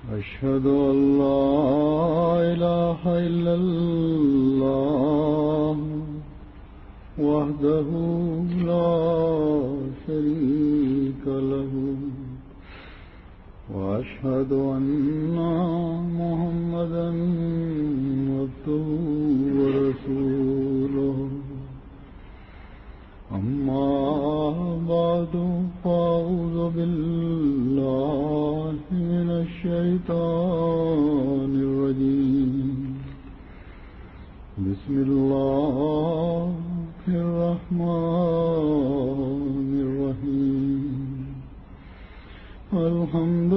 أشهد أن لا إله إلا الله وحده لا شريك له وأشهد أن محمدا عبده ورسوله أما بعد فأعوذ بالله من الشيطان الرجيم بسم الله الرحمن الرحيم الحمد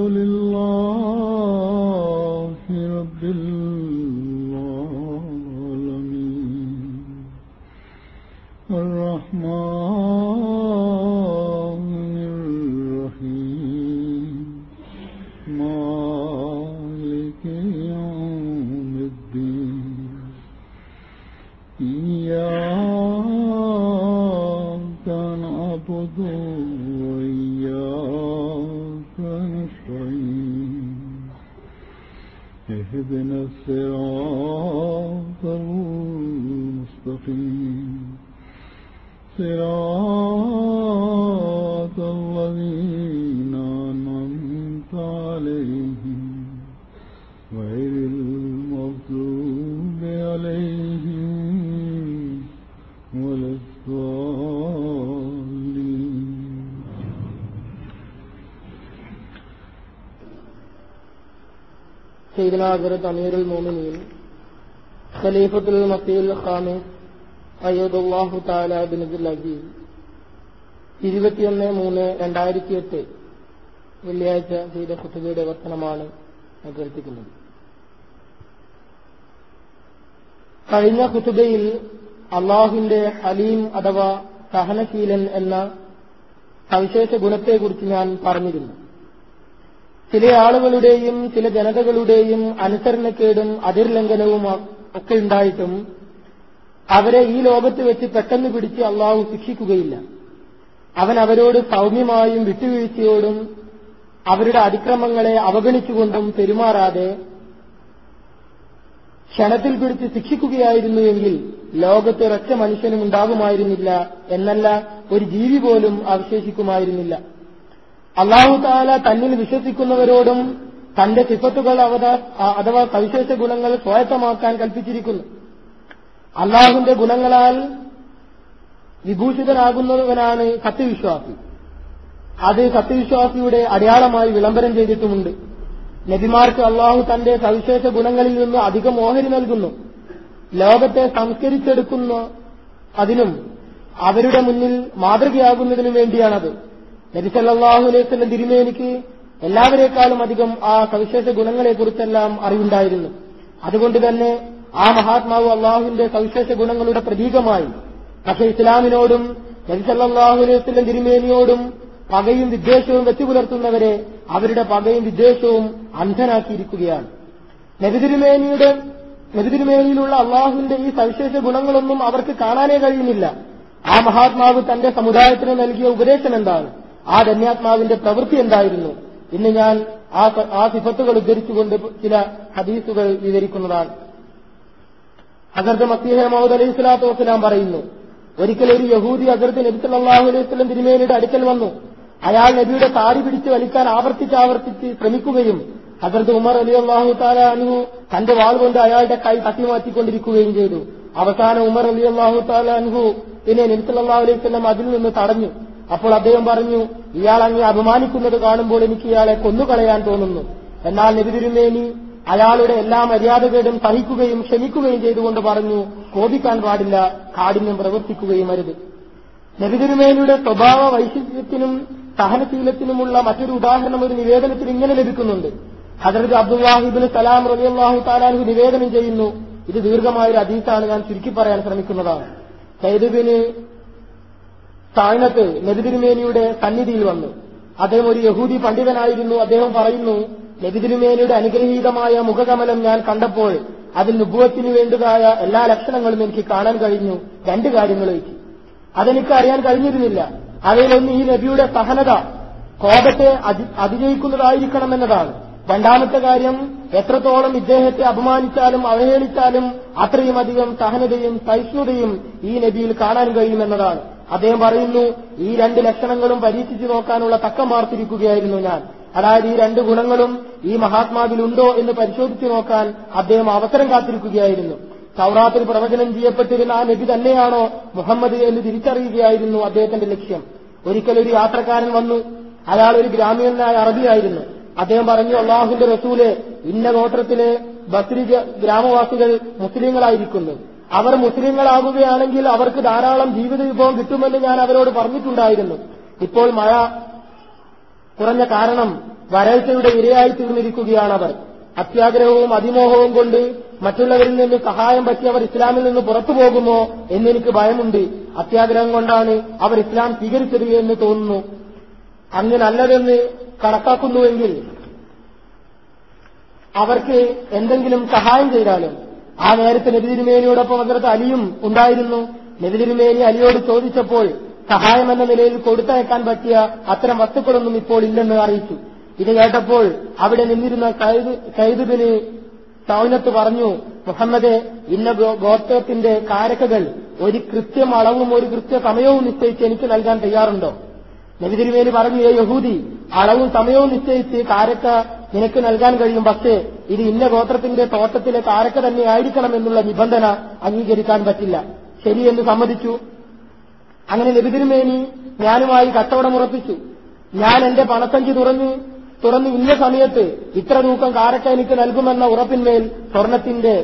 لله رب العالمين الرحمن الرحيم مالك يوم الدين إياك نعبد وإياك نستعين اهدنا الصراط المستقيم صراط الذين أنعمت عليهم غير المغضوب عليهم ولا الضالين سيدنا حضرت أمير المؤمنين خليفة المسيح الخامس അയ്യൂദ് അള്ളാഹു താല ബിനദുൽ അജീസ് ഇരുപത്തിയൊന്ന് മൂന്ന് രണ്ടായിരത്തി എട്ട് വെള്ളിയാഴ്ച ചെയ്ത കുത്തുബയുടെ വർത്തനമാണ് കേൾപ്പിക്കുന്നത് കഴിഞ്ഞ കുത്തുബയിൽ അള്ളാഹുവിന്റെ ഹലീം അഥവാ സഹനശീലൻ എന്ന സവിശേഷ ഗുണത്തെക്കുറിച്ച് ഞാൻ പറഞ്ഞിരുന്നു ചില ആളുകളുടെയും ചില ജനതകളുടെയും അനുസരണക്കേടും അതിർലംഘനവും ഒക്കെ ഉണ്ടായിട്ടും അവരെ ഈ ലോകത്ത് വെച്ച് പെട്ടെന്ന് പിടിച്ച് അള്ളാഹു ശിക്ഷിക്കുകയില്ല അവൻ അവരോട് സൗമ്യമായും വിട്ടുവീഴ്ചയോടും അവരുടെ അതിക്രമങ്ങളെ അവഗണിച്ചുകൊണ്ടും പെരുമാറാതെ ക്ഷണത്തിൽ പിടിച്ച് ശിക്ഷിക്കുകയായിരുന്നുവെങ്കിൽ ലോകത്ത് ഒരൊറ്റ മനുഷ്യനും ഉണ്ടാകുമായിരുന്നില്ല എന്നല്ല ഒരു ജീവി പോലും അവശേഷിക്കുമായിരുന്നില്ല അള്ളാഹു താല തന്നിൽ വിശ്വസിക്കുന്നവരോടും തന്റെ സിഫത്തുകൾ അഥവാ സവിശേഷ ഗുണങ്ങൾ സ്വായത്തമാക്കാൻ കൽപ്പിച്ചിരിക്കുന്നു അള്ളാഹുവിന്റെ ഗുണങ്ങളാൽ വിഭൂഷിതനാകുന്നവനാണ് സത്യവിശ്വാസി അത് സത്യവിശ്വാസിയുടെ അടയാളമായി വിളംബരം ചെയ്തിട്ടുമുണ്ട് നബിമാർക്ക് അള്ളാഹു തന്റെ സവിശേഷ ഗുണങ്ങളിൽ നിന്ന് അധികം ഓഹരി നൽകുന്നു ലോകത്തെ സംസ്കരിച്ചെടുക്കുന്ന അതിനും അവരുടെ മുന്നിൽ മാതൃകയാകുന്നതിനും വേണ്ടിയാണത് നബി സല്ലാഹു അലൈവല്ലം തിരുമേനിക്ക് എല്ലാവരെക്കാളും അധികം ആ സവിശേഷ ഗുണങ്ങളെക്കുറിച്ചെല്ലാം അറിവുണ്ടായിരുന്നു അതുകൊണ്ട് തന്നെ ആ മഹാത്മാവ് അള്ളാഹുവിന്റെ സവിശേഷ ഗുണങ്ങളുടെ പ്രതീകമായി പക്ഷേ ഇസ്ലാമിനോടും നബിസല്ലാഹു അലൈവല്ലം തിരുമേനിയോടും പകയും വിദ്വേഷവും വെച്ചു പുലർത്തുന്നവരെ അവരുടെ പകയും വിദ്വേഷവും അന്ധനാക്കിയിരിക്കുകയാണ് നബിതിരുമേനിയുടെ നബിതിരുമേനിയിലുള്ള അള്ളാഹുവിന്റെ ഈ സവിശേഷ ഗുണങ്ങളൊന്നും അവർക്ക് കാണാനേ കഴിയുന്നില്ല ആ മഹാത്മാവ് തന്റെ സമുദായത്തിന് നൽകിയ ഉപദേശം എന്താണ് ആ ധന്യാത്മാവിന്റെ പ്രവൃത്തി എന്തായിരുന്നു ഇന്ന് ഞാൻ ആ ആ സിഫത്തുകൾ ഉദ്ധരിച്ചുകൊണ്ട് ചില ഹദീസുകൾ വിവരിക്കുന്നതാണ് ഹസരത്ത് മസീഹ മഹൂദ് അലൈഹി സ്വലാത്തു വസ്സലാം പറയുന്നു ഒരിക്കൽ ഒരു യഹൂദി ഹസരത്ത് നബി സല്ലാഹു അലൈഹി സ്വലം തിരുമേനിയുടെ അടുക്കൽ വന്നു അയാൾ നബിയുടെ താടി പിടിച്ച് വലിക്കാൻ ആവർത്തിച്ച് ആവർത്തിച്ച് ശ്രമിക്കുകയും ഹസരത്ത് ഉമർ അലി അള്ളാഹു താല അനു തന്റെ വാൾ കൊണ്ട് അയാളുടെ കൈ തട്ടിമാറ്റിക്കൊണ്ടിരിക്കുകയും ചെയ്തു അവസാനം ഉമർ അലി അള്ളാഹു താല അനുഹു പിന്നെ നബി സല്ലാഹു അലൈഹി സ്വലം അതിൽ നിന്ന് തടഞ്ഞു അപ്പോൾ അദ്ദേഹം പറഞ്ഞു ഇയാൾ അങ്ങ് അപമാനിക്കുന്നത് കാണുമ്പോൾ എനിക്ക് ഇയാളെ കൊന്നുകളയാൻ തോന്നുന്നു എന്നാൽ നബി തിരുമേനി അയാളുടെ എല്ലാ മര്യാദകളും സഹിക്കുകയും ക്ഷമിക്കുകയും ചെയ്തുകൊണ്ട് പറഞ്ഞു കോപിക്കാൻ പാടില്ല കാഠിന്യം പ്രവർത്തിക്കുകയും അരുത് നബിതിരുമേനിയുടെ സ്വഭാവ വൈശിഷ്ട്യത്തിനും സഹനശീലത്തിനുമുള്ള മറ്റൊരു ഉദാഹരണം ഒരു നിവേദനത്തിൽ ഇങ്ങനെ ലഭിക്കുന്നുണ്ട് ഹജറത് അബ്ദുല്ലാഹിബിന് സലാം റലിയല്ലാഹു താലാഹു നിവേദനം ചെയ്യുന്നു ഇത് ദീർഘമായൊരു അതീസാണ് ഞാൻ ചുരുക്കി പറയാൻ ശ്രമിക്കുന്നതാണ് സൈദുബിന് താഴ്ന്നത്ത് നബിതിരുമേനിയുടെ സന്നിധിയിൽ വന്നു അദ്ദേഹം ഒരു യഹൂദി പണ്ഡിതനായിരുന്നു അദ്ദേഹം പറയുന്നു നബിതിരുമേനിയുടെ അനുഗ്രഹീതമായ മുഖകമലം ഞാൻ കണ്ടപ്പോൾ അതിൽ നുഭവത്തിന് വേണ്ടതായ എല്ലാ ലക്ഷണങ്ങളും എനിക്ക് കാണാൻ കഴിഞ്ഞു രണ്ട് കാര്യങ്ങൾ വെച്ച് അതെനിക്ക് അറിയാൻ കഴിഞ്ഞിരുന്നില്ല അവയിലൊന്ന് ഈ നബിയുടെ സഹനത കോപത്തെ അതി- അതിജയിക്കുന്നതായിരിക്കണമെന്നതാണ് രണ്ടാമത്തെ കാര്യം എത്രത്തോളം ഇദ്ദേഹത്തെ അപമാനിച്ചാലും അവഹേളിച്ചാലും അത്രയും അധികം സഹനതയും സഹിഷ്ണുതയും ഈ നബിയിൽ കാണാൻ കഴിയുമെന്നതാണ് അദ്ദേഹം പറയുന്നു ഈ രണ്ട് ലക്ഷണങ്ങളും പരീക്ഷിച്ചു നോക്കാനുള്ള തക്കം മാർത്തിരിക്കുകയായിരുന്നു ഞാൻ അതായത് ഈ രണ്ട് ഗുണങ്ങളും ഈ മഹാത്മാവിലുണ്ടോ എന്ന് പരിശോധിച്ചു നോക്കാൻ അദ്ദേഹം അവസരം കാത്തിരിക്കുകയായിരുന്നു സൗറാത്തിൽ പ്രവചനം ചെയ്യപ്പെട്ടിരുന്ന ആ നബി തന്നെയാണോ മുഹമ്മദ് എന്ന് തിരിച്ചറിയുകയായിരുന്നു അദ്ദേഹത്തിന്റെ ലക്ഷ്യം ഒരിക്കലൊരു യാത്രക്കാരൻ വന്നു അയാൾ ഒരു ഗ്രാമീണനായ അറബിയായിരുന്നു അദ്ദേഹം പറഞ്ഞു അള്ളാഹുന്റെ റസൂല് ഇന്ന ഗോത്രത്തിലെ ബസ്രി ഗ്രാമവാസികൾ മുസ്ലിങ്ങളായിരിക്കുന്നു അവർ മുസ്ലിങ്ങളാകുകയാണെങ്കിൽ അവർക്ക് ധാരാളം ജീവിത വിഭവം കിട്ടുമെന്ന് ഞാൻ അവരോട് പറഞ്ഞിട്ടുണ്ടായിരുന്നു ഇപ്പോൾ മഴ കുറഞ്ഞ കാരണം വരൾച്ചയുടെ ഇരയായി തീർന്നിരിക്കുകയാണ് അവർ അത്യാഗ്രഹവും അതിമോഹവും കൊണ്ട് മറ്റുള്ളവരിൽ നിന്ന് സഹായം പറ്റി അവർ ഇസ്ലാമിൽ നിന്ന് പുറത്തു പോകുമോ എന്നെനിക്ക് ഭയമുണ്ട് അത്യാഗ്രഹം കൊണ്ടാണ് അവർ ഇസ്ലാം സ്വീകരിച്ചത് എന്ന് തോന്നുന്നു അങ്ങ് നല്ലതെന്ന് കണക്കാക്കുന്നുവെങ്കിൽ അവർക്ക് എന്തെങ്കിലും സഹായം ചെയ്താലും ആ നേരത്തെ നബിതിരുമേനിയോടൊപ്പം അതിർത്ത് അലിയും ഉണ്ടായിരുന്നു നബിതിരുമേനി അലിയോട് ചോദിച്ചപ്പോൾ സഹായം എന്ന നിലയിൽ കൊടുത്തയക്കാൻ പറ്റിയ അത്തരം വസ്തുക്കളൊന്നും ഇപ്പോൾ ഇല്ലെന്ന് അറിയിച്ചു ഇത് കേട്ടപ്പോൾ അവിടെ നിന്നിരുന്ന സൈദുബിന് സൗനത്ത് പറഞ്ഞു മുഹമ്മദ് ഇന്ന ഗോത്രത്തിന്റെ കാരക്കകൾ ഒരു കൃത്യം അളവും ഒരു കൃത്യ സമയവും നിശ്ചയിച്ച് എനിക്ക് നൽകാൻ തയ്യാറുണ്ടോ നബിതിരുമേനി പറഞ്ഞു ഏ യഹൂദി അളവും സമയവും നിശ്ചയിച്ച് കാരക്ക നിനക്ക് നൽകാൻ കഴിയും പക്ഷേ ഇത് ഇന്ന ഗോത്രത്തിന്റെ തോട്ടത്തിലെ കാരക്ക തന്നെ ആയിരിക്കണം എന്നുള്ള നിബന്ധന അംഗീകരിക്കാൻ പറ്റില്ല ശരിയെന്ന് സമ്മതിച്ചു അങ്ങനെ നബിതിരുമേനി ഞാനുമായി കച്ചവടം ഉറപ്പിച്ചു ഞാൻ എന്റെ പണസഞ്ചി തുറന്ന് തുറന്ന് ഇന്ന സമയത്ത് ഇത്ര തൂക്കം കാരക്ക എനിക്ക് നൽകുമെന്ന ഉറപ്പിന്മേൽ സ്വർണത്തിന്റെ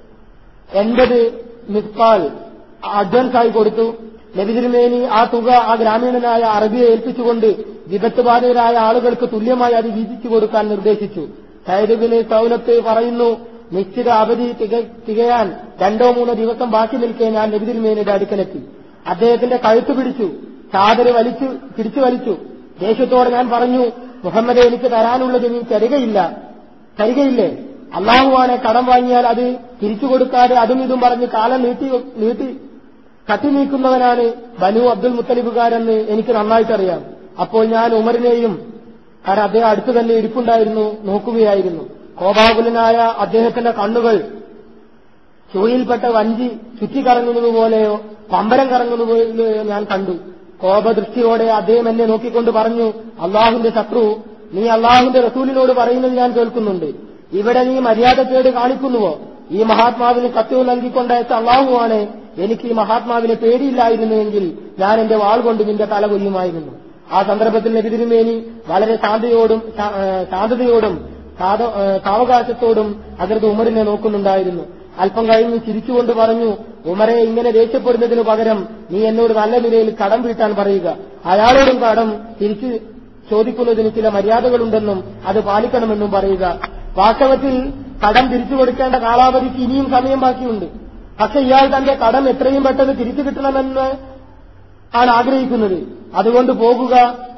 എൺപത് മിസ്പാൽ അഡ്വാൻസായി കൊടുത്തു നബിതിരുമേനി ആ തുക ആ ഗ്രാമീണനായ അറബിയെ ഏൽപ്പിച്ചുകൊണ്ട് വിപത്ത് ബാധിതരായ ആളുകൾക്ക് തുല്യമായി അത് വീതിച്ചു കൊടുക്കാൻ നിർദ്ദേശിച്ചു സൈദുബിന് സൗലത്ത് പറയുന്നു നിശ്ചിത അവധി തികയാൻ രണ്ടോ മൂന്നോ ദിവസം ബാക്കി നിൽക്കെ ഞാൻ നബിതിരുമേനിയുടെ അടുക്കലെത്തി അദ്ദേഹത്തിന്റെ കഴുത്ത് പിടിച്ചു ചാതര് വലിച്ചു പിടിച്ചു വലിച്ചു ദേഷ്യത്തോടെ ഞാൻ പറഞ്ഞു മുഹമ്മദെ എനിക്ക് തരാനുള്ളത് നീ തരികയില്ല തരികയില്ലേ അള്ളാഹുവാനെ കടം വാങ്ങിയാൽ അത് തിരിച്ചു കൊടുക്കാതെ അതും ഇതും പറഞ്ഞ് കാലം നീട്ടി നീട്ടി കത്തി നീക്കുന്നവനാണ് ബനു അബ്ദുൽ മുത്തലിബുകാരെന്ന് എനിക്ക് നന്നായിട്ടറിയാം അപ്പോൾ ഞാൻ ഉമറിനെയും കാരണം അദ്ദേഹം അടുത്തു തന്നെ ഇരിപ്പുണ്ടായിരുന്നു നോക്കുകയായിരുന്നു കോപാകുലനായ അദ്ദേഹത്തിന്റെ കണ്ണുകൾ ചുവയിൽപ്പെട്ട വഞ്ചി ചുറ്റിക്കറങ്ങുന്നത് പോലെയോ പമ്പരം കറങ്ങുന്നത് പോലെയോ ഞാൻ കണ്ടു കോപദൃഷ്ടിയോടെ അദ്ദേഹം എന്നെ നോക്കിക്കൊണ്ട് പറഞ്ഞു അള്ളാഹുന്റെ ശത്രു നീ അള്ളാഹുന്റെ റസൂലിനോട് പറയുന്നത് ഞാൻ കേൾക്കുന്നുണ്ട് ഇവിടെ നീ മര്യാദക്കേട് കാണിക്കുന്നുവോ ഈ മഹാത്മാവിന് കത്തുവ് നൽകിക്കൊണ്ടയച്ച അള്ളാഹുവാണ് എനിക്ക് ഈ മഹാത്മാവിനെ പേടിയില്ലായിരുന്നുവെങ്കിൽ ഞാൻ എന്റെ വാൾ കൊണ്ട് നിന്റെ തല കൊല്ലുമായിരുന്നു ആ സന്ദർഭത്തിൽ നബിതിരുമേനി വളരെ ശാന്തയോടും ശാന്തതയോടും സാവകാശത്തോടും അതിർത്ത് ഉമറിനെ നോക്കുന്നുണ്ടായിരുന്നു അല്പം കഴിഞ്ഞ് ചിരിച്ചുകൊണ്ട് പറഞ്ഞു ഉമറെ ഇങ്ങനെ ദേഷ്യപ്പെടുന്നതിനു പകരം നീ എന്നോട് നല്ല നിലയിൽ കടം വീട്ടാൻ പറയുക അയാളോടും കടം തിരിച്ചു ചോദിക്കുന്നതിന് ചില മര്യാദകളുണ്ടെന്നും അത് പാലിക്കണമെന്നും പറയുക വാസ്തവത്തിൽ കടം തിരിച്ചു കൊടുക്കേണ്ട കാലാവധിക്ക് ഇനിയും സമയം ബാക്കിയുണ്ട് പക്ഷെ ഇയാൾ തന്റെ കടം എത്രയും പെട്ടെന്ന് തിരിച്ചു കിട്ടണമെന്ന് ആണ് ആഗ്രഹിക്കുന്നത് അതുകൊണ്ട് പോകുക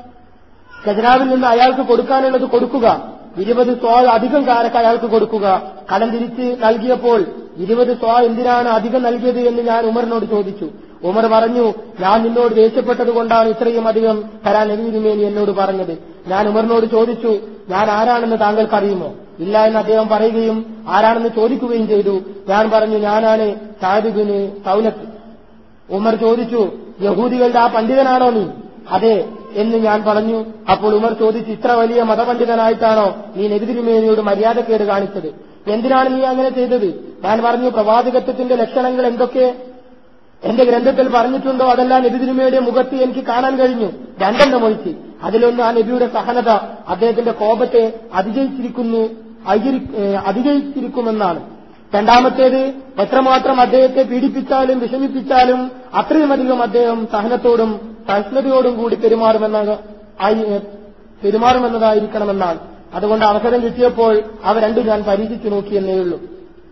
ഖജനാവിൽ നിന്ന് അയാൾക്ക് കൊടുക്കാനുള്ളത് കൊടുക്കുക ഇരുപത് സ്വാ അധികം കാരക്ക് അയാൾക്ക് കൊടുക്കുക കടം തിരിച്ച് നൽകിയപ്പോൾ ഇരുപത് സ്വാ എന്തിനാണ് അധികം നൽകിയത് എന്ന് ഞാൻ ഉമറിനോട് ചോദിച്ചു ഉമർ പറഞ്ഞു ഞാൻ നിന്നോട് ദേഷ്യപ്പെട്ടത് കൊണ്ടാണ് ഇത്രയും അധികം തരാൻ നബീരുമേനി എന്നോട് പറഞ്ഞത് ഞാൻ ഉമറിനോട് ചോദിച്ചു ഞാൻ ആരാണെന്ന് താങ്കൾക്ക് അറിയുമോ ഇല്ല എന്ന് അദ്ദേഹം പറയുകയും ആരാണെന്ന് ചോദിക്കുകയും ചെയ്തു ഞാൻ പറഞ്ഞു ഞാനാണ് സാദിബിന് സൗലത്ത് ഉമർ ചോദിച്ചു യഹൂദികളുടെ ആ പണ്ഡിതനാണോ നീ അതെ എന്ന് ഞാൻ പറഞ്ഞു അപ്പോൾ ഉമർ ചോദിച്ചു ഇത്ര വലിയ മതപണ്ഡിതനായിട്ടാണോ നീ നബിതിരുമേനിയോട് മര്യാദക്കേട് കാണിച്ചത് എന്തിനാണ് നീ അങ്ങനെ ചെയ്തത് ഞാൻ പറഞ്ഞു പ്രവാചകത്വത്തിന്റെ ലക്ഷണങ്ങൾ എന്തൊക്കെ എന്റെ ഗ്രന്ഥത്തിൽ പറഞ്ഞിട്ടുണ്ടോ അതെല്ലാം നബിതിരുമയുടെ മുഖത്ത് എനിക്ക് കാണാൻ കഴിഞ്ഞു രണ്ടെണ്ണം ഒഴിച്ച് അതിലൊന്ന് ആ നബിയുടെ സഹനത അദ്ദേഹത്തിന്റെ കോപത്തെ അതിജയിച്ചിരിക്കുന്നു അതിജയിച്ചിരിക്കുമെന്നാണ് രണ്ടാമത്തേത് എത്രമാത്രം അദ്ദേഹത്തെ പീഡിപ്പിച്ചാലും വിഷമിപ്പിച്ചാലും അത്രയുമധികം അദ്ദേഹം സഹനത്തോടും സഹിഷ്ണുതയോടും കൂടി പെരുമാറുമെന്ന പെരുമാറുമെന്നതായിരിക്കണമെന്നാണ് അതുകൊണ്ട് അവസരം കിട്ടിയപ്പോൾ അവ രണ്ടും ഞാൻ പരീക്ഷിച്ചു നോക്കിയെന്നേയുള്ളൂ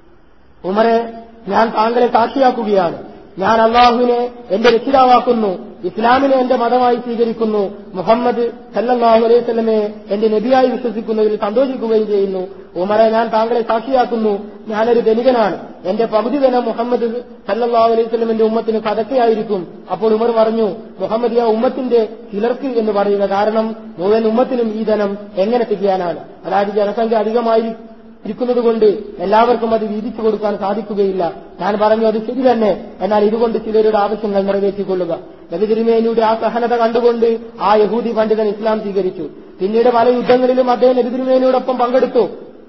ഉമറെ ഞാൻ താങ്കളെ സാക്ഷിയാക്കുകയാണ് ഞാൻ അള്ളാഹുവിനെ എന്റെ രക്ഷിതാവാക്കുന്നു ഇസ്ലാമിനെ എന്റെ മതമായി സ്വീകരിക്കുന്നു മുഹമ്മദ് സല്ലല്ലാഹു അലൈഹി സ്വലമെ എന്റെ നബിയായി വിശ്വസിക്കുന്നതിൽ സന്തോഷിക്കുകയും ചെയ്യുന്നു ഉമറെ ഞാൻ താങ്കളെ സാക്ഷിയാക്കുന്നു ഞാനൊരു ധനികനാണ് എന്റെ പകുതി ധനം മുഹമ്മദ് സല്ലല്ലാഹു അലൈഹി സ്വലമിന്റെ ഉമ്മത്തിന് സതക്കയായിരിക്കും അപ്പോൾ ഉമർ പറഞ്ഞു മുഹമ്മദ് ആ ഉമ്മത്തിന്റെ ചിലർക്ക് എന്ന് പറയുക കാരണം മുഴുവൻ ഉമ്മത്തിനും ഈ ധനം എങ്ങനെ തികയാനാണ് അതായത് ജനസംഖ്യ അധികമായി ഇരിക്കുന്നത് കൊണ്ട് എല്ലാവർക്കും അത് വീതിച്ചു കൊടുക്കാൻ സാധിക്കുകയില്ല ഞാൻ പറഞ്ഞു അത് ശരി തന്നെ എന്നാൽ ഇതുകൊണ്ട് ചിലരുടെ ആവശ്യങ്ങൾ നിറവേറ്റിക്കൊള്ളുക നബി തിരുമേനിയുടെ ആ സഹനത കണ്ടുകൊണ്ട് ആ യഹൂദി പണ്ഡിതൻ ഇസ്ലാം സ്വീകരിച്ചു പിന്നീട് പല യുദ്ധങ്ങളിലും അദ്ദേഹം നബി തിരുമേനിയോടൊപ്പം പങ്കെടുത്തു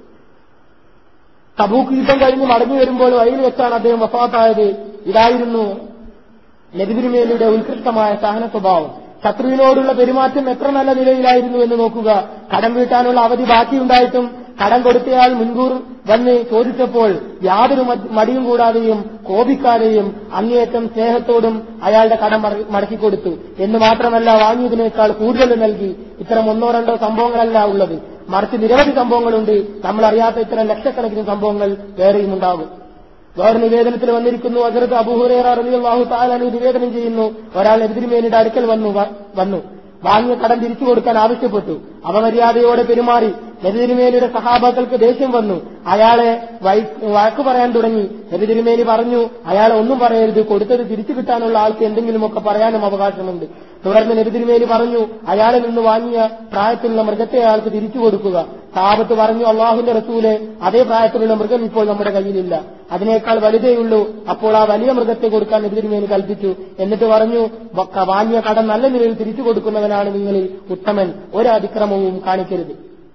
തബൂക്ക് യുദ്ധം കഴിഞ്ഞ് മടങ്ങി വരുമ്പോൾ വഴിയിൽ വെച്ചാണ് അദ്ദേഹം വഫാത്തായത് ഇതായിരുന്നു നബിതിരുമേനിയുടെ ഉത്കൃഷ്ടമായ സഹന സ്വഭാവം ശത്രുവിനോടുള്ള പെരുമാറ്റം എത്ര നല്ല നിലയിലായിരുന്നു എന്ന് നോക്കുക കടം വീട്ടാനുള്ള അവധി ബാക്കിയുണ്ടായിട്ടും കടം കൊടുത്തയാൾ മുൻകൂർ വന്ന് ചോദിച്ചപ്പോൾ യാതൊരു മടിയും കൂടാതെയും കോപിക്കാതെയും അങ്ങേയറ്റം സ്നേഹത്തോടും അയാളുടെ കടം മടക്കിക്കൊടുത്തു എന്ന് മാത്രമല്ല വാങ്ങിയതിനേക്കാൾ കൂടുതൽ നൽകി ഇത്തരം ഒന്നോ രണ്ടോ സംഭവങ്ങളല്ല ഉള്ളത് മറിച്ച് നിരവധി സംഭവങ്ങളുണ്ട് നമ്മൾ അറിയാത്ത ഇത്തരം ലക്ഷക്കണക്കിന് സംഭവങ്ങൾ വേറെയും ഉണ്ടാകും വേറെ നിവേദനത്തിൽ വന്നിരിക്കുന്നു അജറത്ത് അബൂഹുറേറ റളിയല്ലാഹു താലാനു നിവേദനം ചെയ്യുന്നു ഒരാൾ എതിരിമേനിയുടെ അടുക്കൽ വന്നു വന്നു വാങ്ങിയ കടം തിരിച്ചു കൊടുക്കാൻ ആവശ്യപ്പെട്ടു അപമര്യാദയോടെ പെരുമാറി നബിതിരുമേനിയുടെ സഹാബാക്കൾക്ക് ദേഷ്യം വന്നു അയാളെ വഴക്കു പറയാൻ തുടങ്ങി നബിതിരുമേനി പറഞ്ഞു അയാളെ ഒന്നും പറയരുത് കൊടുത്തത് തിരിച്ചു കിട്ടാനുള്ള ആൾക്ക് എന്തെങ്കിലുമൊക്കെ പറയാനും അവകാശമുണ്ട് തുടർന്ന് നബിതിരുമേനി പറഞ്ഞു അയാളിൽ നിന്ന് വാങ്ങിയ പ്രായത്തിലുള്ള മൃഗത്തെ അയാൾക്ക് തിരിച്ചു കൊടുക്കുക സാബത്ത് പറഞ്ഞു അള്ളാഹുന്റെ റസൂലെ അതേ പ്രായത്തിലുള്ള മൃഗം ഇപ്പോൾ നമ്മുടെ കയ്യിലില്ല അതിനേക്കാൾ വലുതേയുള്ളൂ അപ്പോൾ ആ വലിയ മൃഗത്തെ കൊടുക്കാൻ എതിരുമേനി കൽപ്പിച്ചു എന്നിട്ട് പറഞ്ഞു വാങ്ങിയ കടം നല്ല നിലയിൽ തിരിച്ചു കൊടുക്കുന്നവനാണ് നിങ്ങളിൽ ഉത്തമൻ ഒരു അതിക്രമവും കാണിക്കരുത്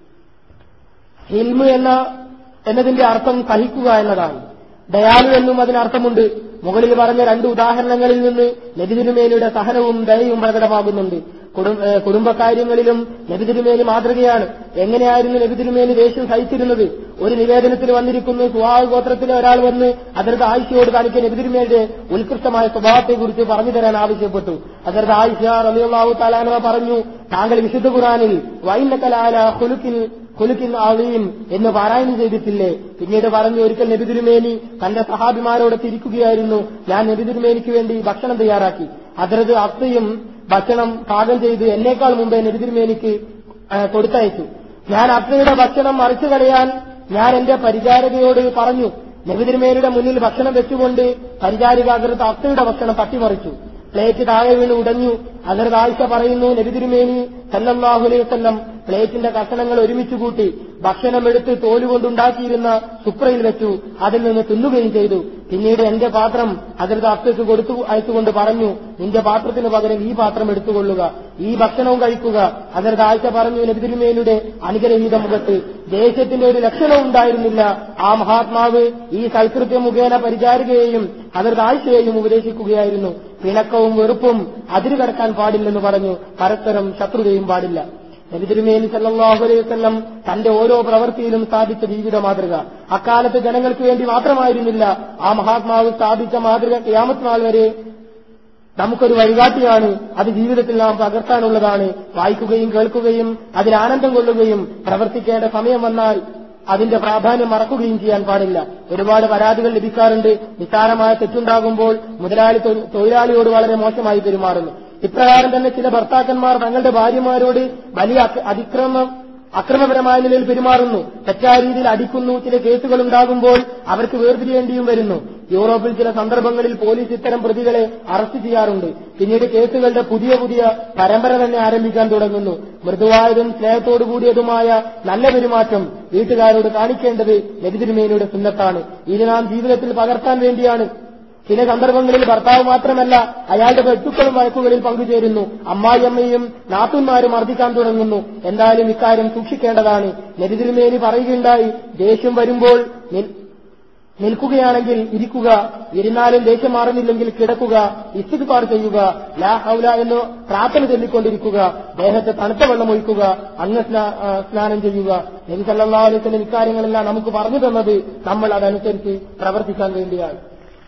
ഹിൽമ് എന്ന എന്നതിന്റെ അർത്ഥം സഹിക്കുക എന്നതാണ് ദയാലു എന്നും അതിനർത്ഥമുണ്ട് മുകളിൽ പറഞ്ഞ രണ്ട് ഉദാഹരണങ്ങളിൽ നിന്ന് നബിതിരുമേനിയുടെ സഹനവും ദയയും പ്രകടമാകുന്നുണ്ട് കുടുംബകാര്യങ്ങളിലും നബിതിരുമേനി മാതൃകയാണ് എങ്ങനെയായിരുന്നു നബിതിരുമേനി ദേഷ്യം സഹിച്ചിരുന്നത് ഒരു നിവേദനത്തിൽ വന്നിരിക്കുന്നു സുഹാവ് ഗോത്രത്തിലെ ഒരാൾ വന്ന് അതിർത്ത് ആയിഷയോട് കാണിക്കാൻ നബിതിരുമേനിയുടെ ഉത്കൃഷ്ടമായ സ്വഭാവത്തെക്കുറിച്ച് പറഞ്ഞു തരാൻ ആവശ്യപ്പെട്ടു അതിർത്ത് ആയിഷ റലിയാഹു താലാനവ പറഞ്ഞു താങ്കൾ വിശുദ്ധ ഖുറാനിൽ വൈനക്കലാല ഹുലുക്കിൽ കുലുക്കിൻ ആളീം എന്ന് പാരായണം ചെയ്തിട്ടില്ലേ പിന്നീട് പറഞ്ഞു ഒരിക്കൽ നബിതിരുമേനി തന്റെ സഹാബിമാരോട് തിരിക്കുകയായിരുന്നു ഞാൻ നബിതിരുമേനിക്ക് വേണ്ടി ഭക്ഷണം തയ്യാറാക്കി അതിരത് അത്തയും ഭക്ഷണം പാകം ചെയ്ത് എന്നേക്കാൾ മുമ്പേ നബിതിരുമേനിക്ക് കൊടുത്തയച്ചു ഞാൻ അത്തയുടെ ഭക്ഷണം മറിച്ചു കളയാൻ ഞാൻ എന്റെ പരിചാരകയോട് പറഞ്ഞു നബിതിരുമേനിയുടെ മുന്നിൽ ഭക്ഷണം വെച്ചുകൊണ്ട് പരിചാരിക അതിർത്ത് അത്തയുടെ ഭക്ഷണം തട്ടിമറിച്ചു പ്ലേറ്റ് താഴെ വീണ് ഉടഞ്ഞു അതിർത്ത് ആഴ്ച പറയുന്നു നബിതിരുമേനി സല്ലല്ലാഹു അലൈഹി വസല്ലം പ്ലേറ്റിന്റെ കഷണങ്ങൾ ഒരുമിച്ച് കൂട്ടി ഭക്ഷണമെടുത്ത് തോലുകൊണ്ടുണ്ടാക്കിയിരുന്ന സുപ്രയിൽ വെച്ചു അതിൽ നിന്ന് തിന്നുകയും ചെയ്തു പിന്നീട് എന്റെ പാത്രം അതിർത്ത് അത്തയ്ക്ക് കൊടുത്തു അയച്ചുകൊണ്ട് പറഞ്ഞു നിന്റെ പാത്രത്തിന് പകരം ഈ പാത്രം എടുത്തുകൊള്ളുക ഈ ഭക്ഷണവും കഴിക്കുക അതിർത്ത് ആഴ്ച പറഞ്ഞു നബിതിരുമേനിയുടെ അനുഗ്രഹീത മുഖത്ത് ദേശത്തിന്റെ ഒരു ലക്ഷണവും ഉണ്ടായിരുന്നില്ല ആ മഹാത്മാവ് ഈ സൽകൃത്യം മുഖേന പരിചാരികയെയും അതിർത്ത് ആഴ്ചയെയും ഉപദേശിക്കുകയായിരുന്നു പിണക്കവും വെറുപ്പും അതിര് കടക്കാൻ പാടില്ലെന്ന് പറഞ്ഞു പരസ്പരം ശത്രുതയും പാടില്ല നബിതിരുമേനി സല്ലാഹു അലൈഹി വസ്ലം തന്റെ ഓരോ പ്രവൃത്തിയിലും സ്ഥാപിച്ച ജീവിത മാതൃക അക്കാലത്ത് ജനങ്ങൾക്ക് വേണ്ടി മാത്രമായിരുന്നില്ല ആ മഹാത്മാവ് സ്ഥാപിച്ച മാതൃക ക്യാമത്ത് നാൾ വരെ നമുക്കൊരു വഴികാട്ടിയാണ് അത് ജീവിതത്തിൽ നാം പകർത്താനുള്ളതാണ് വായിക്കുകയും കേൾക്കുകയും അതിൽ ആനന്ദം കൊള്ളുകയും പ്രവർത്തിക്കേണ്ട സമയം വന്നാൽ അതിന്റെ പ്രാധാന്യം മറക്കുകയും ചെയ്യാൻ പാടില്ല ഒരുപാട് പരാതികൾ ലഭിക്കാറുണ്ട് നിസ്സാരമായ തെറ്റുണ്ടാകുമ്പോൾ മുതലാളി തൊഴിലാളിയോട് വളരെ മോശമായി പെരുമാറുന്നു ഇപ്രകാരം തന്നെ ചില ഭർത്താക്കന്മാർ തങ്ങളുടെ ഭാര്യമാരോട് വലിയ അതിക്രമം അക്രമപരമായ നിലയിൽ പെരുമാറുന്നു തെറ്റായ രീതിയിൽ അടിക്കുന്നു ചില കേസുകൾ ഉണ്ടാകുമ്പോൾ അവർക്ക് വേർതിരിയേണ്ടിയും വരുന്നു യൂറോപ്പിൽ ചില സന്ദർഭങ്ങളിൽ പോലീസ് ഇത്തരം പ്രതികളെ അറസ്റ്റ് ചെയ്യാറുണ്ട് പിന്നീട് കേസുകളുടെ പുതിയ പുതിയ പരമ്പര തന്നെ ആരംഭിക്കാൻ തുടങ്ങുന്നു മൃദുവായതും സ്നേഹത്തോടുകൂടിയതുമായ നല്ല പെരുമാറ്റം വീട്ടുകാരോട് കാണിക്കേണ്ടത് നബിതിരുമേനിയുടെ സുന്നത്താണ് ഇത് നാം ജീവിതത്തിൽ പകർത്താൻ വേണ്ടിയാണ് ചില സന്ദർഭങ്ങളിൽ ഭർത്താവ് മാത്രമല്ല അയാളുടെ ബന്ധുക്കളും വഴക്കുകളിൽ പങ്കുചേരുന്നു അമ്മായിയമ്മയും നാത്തുന്മാരും മർദ്ദിക്കാൻ തുടങ്ങുന്നു എന്തായാലും ഇക്കാര്യം സൂക്ഷിക്കേണ്ടതാണ് നബിതിരുമേനി പറയുകയുണ്ടായി ദേഷ്യം വരുമ്പോൾ നിൽക്കുകയാണെങ്കിൽ ഇരിക്കുക ഇരുന്നാലും ദേഷ്യം മാറുന്നില്ലെങ്കിൽ കിടക്കുക ഇസ്തിഗ്ഫാർ ചെയ്യുക ലാ ഹൗല എന്ന് പ്രാർത്ഥന ചൊല്ലിക്കൊണ്ടിരിക്കുക ദേഹത്തെ തണുത്ത വെള്ളം ഒഴിക്കുക അങ്ങ് സ്നാനം ചെയ്യുക നബി സല്ലല്ലാഹു അലൈഹി വസല്ലം ഇക്കാര്യങ്ങളെല്ലാം നമുക്ക് പറഞ്ഞു തന്നത് നമ്മൾ അതനുസരിച്ച് പ്രവർത്തിക്കാൻ വേണ്ടിയാണ്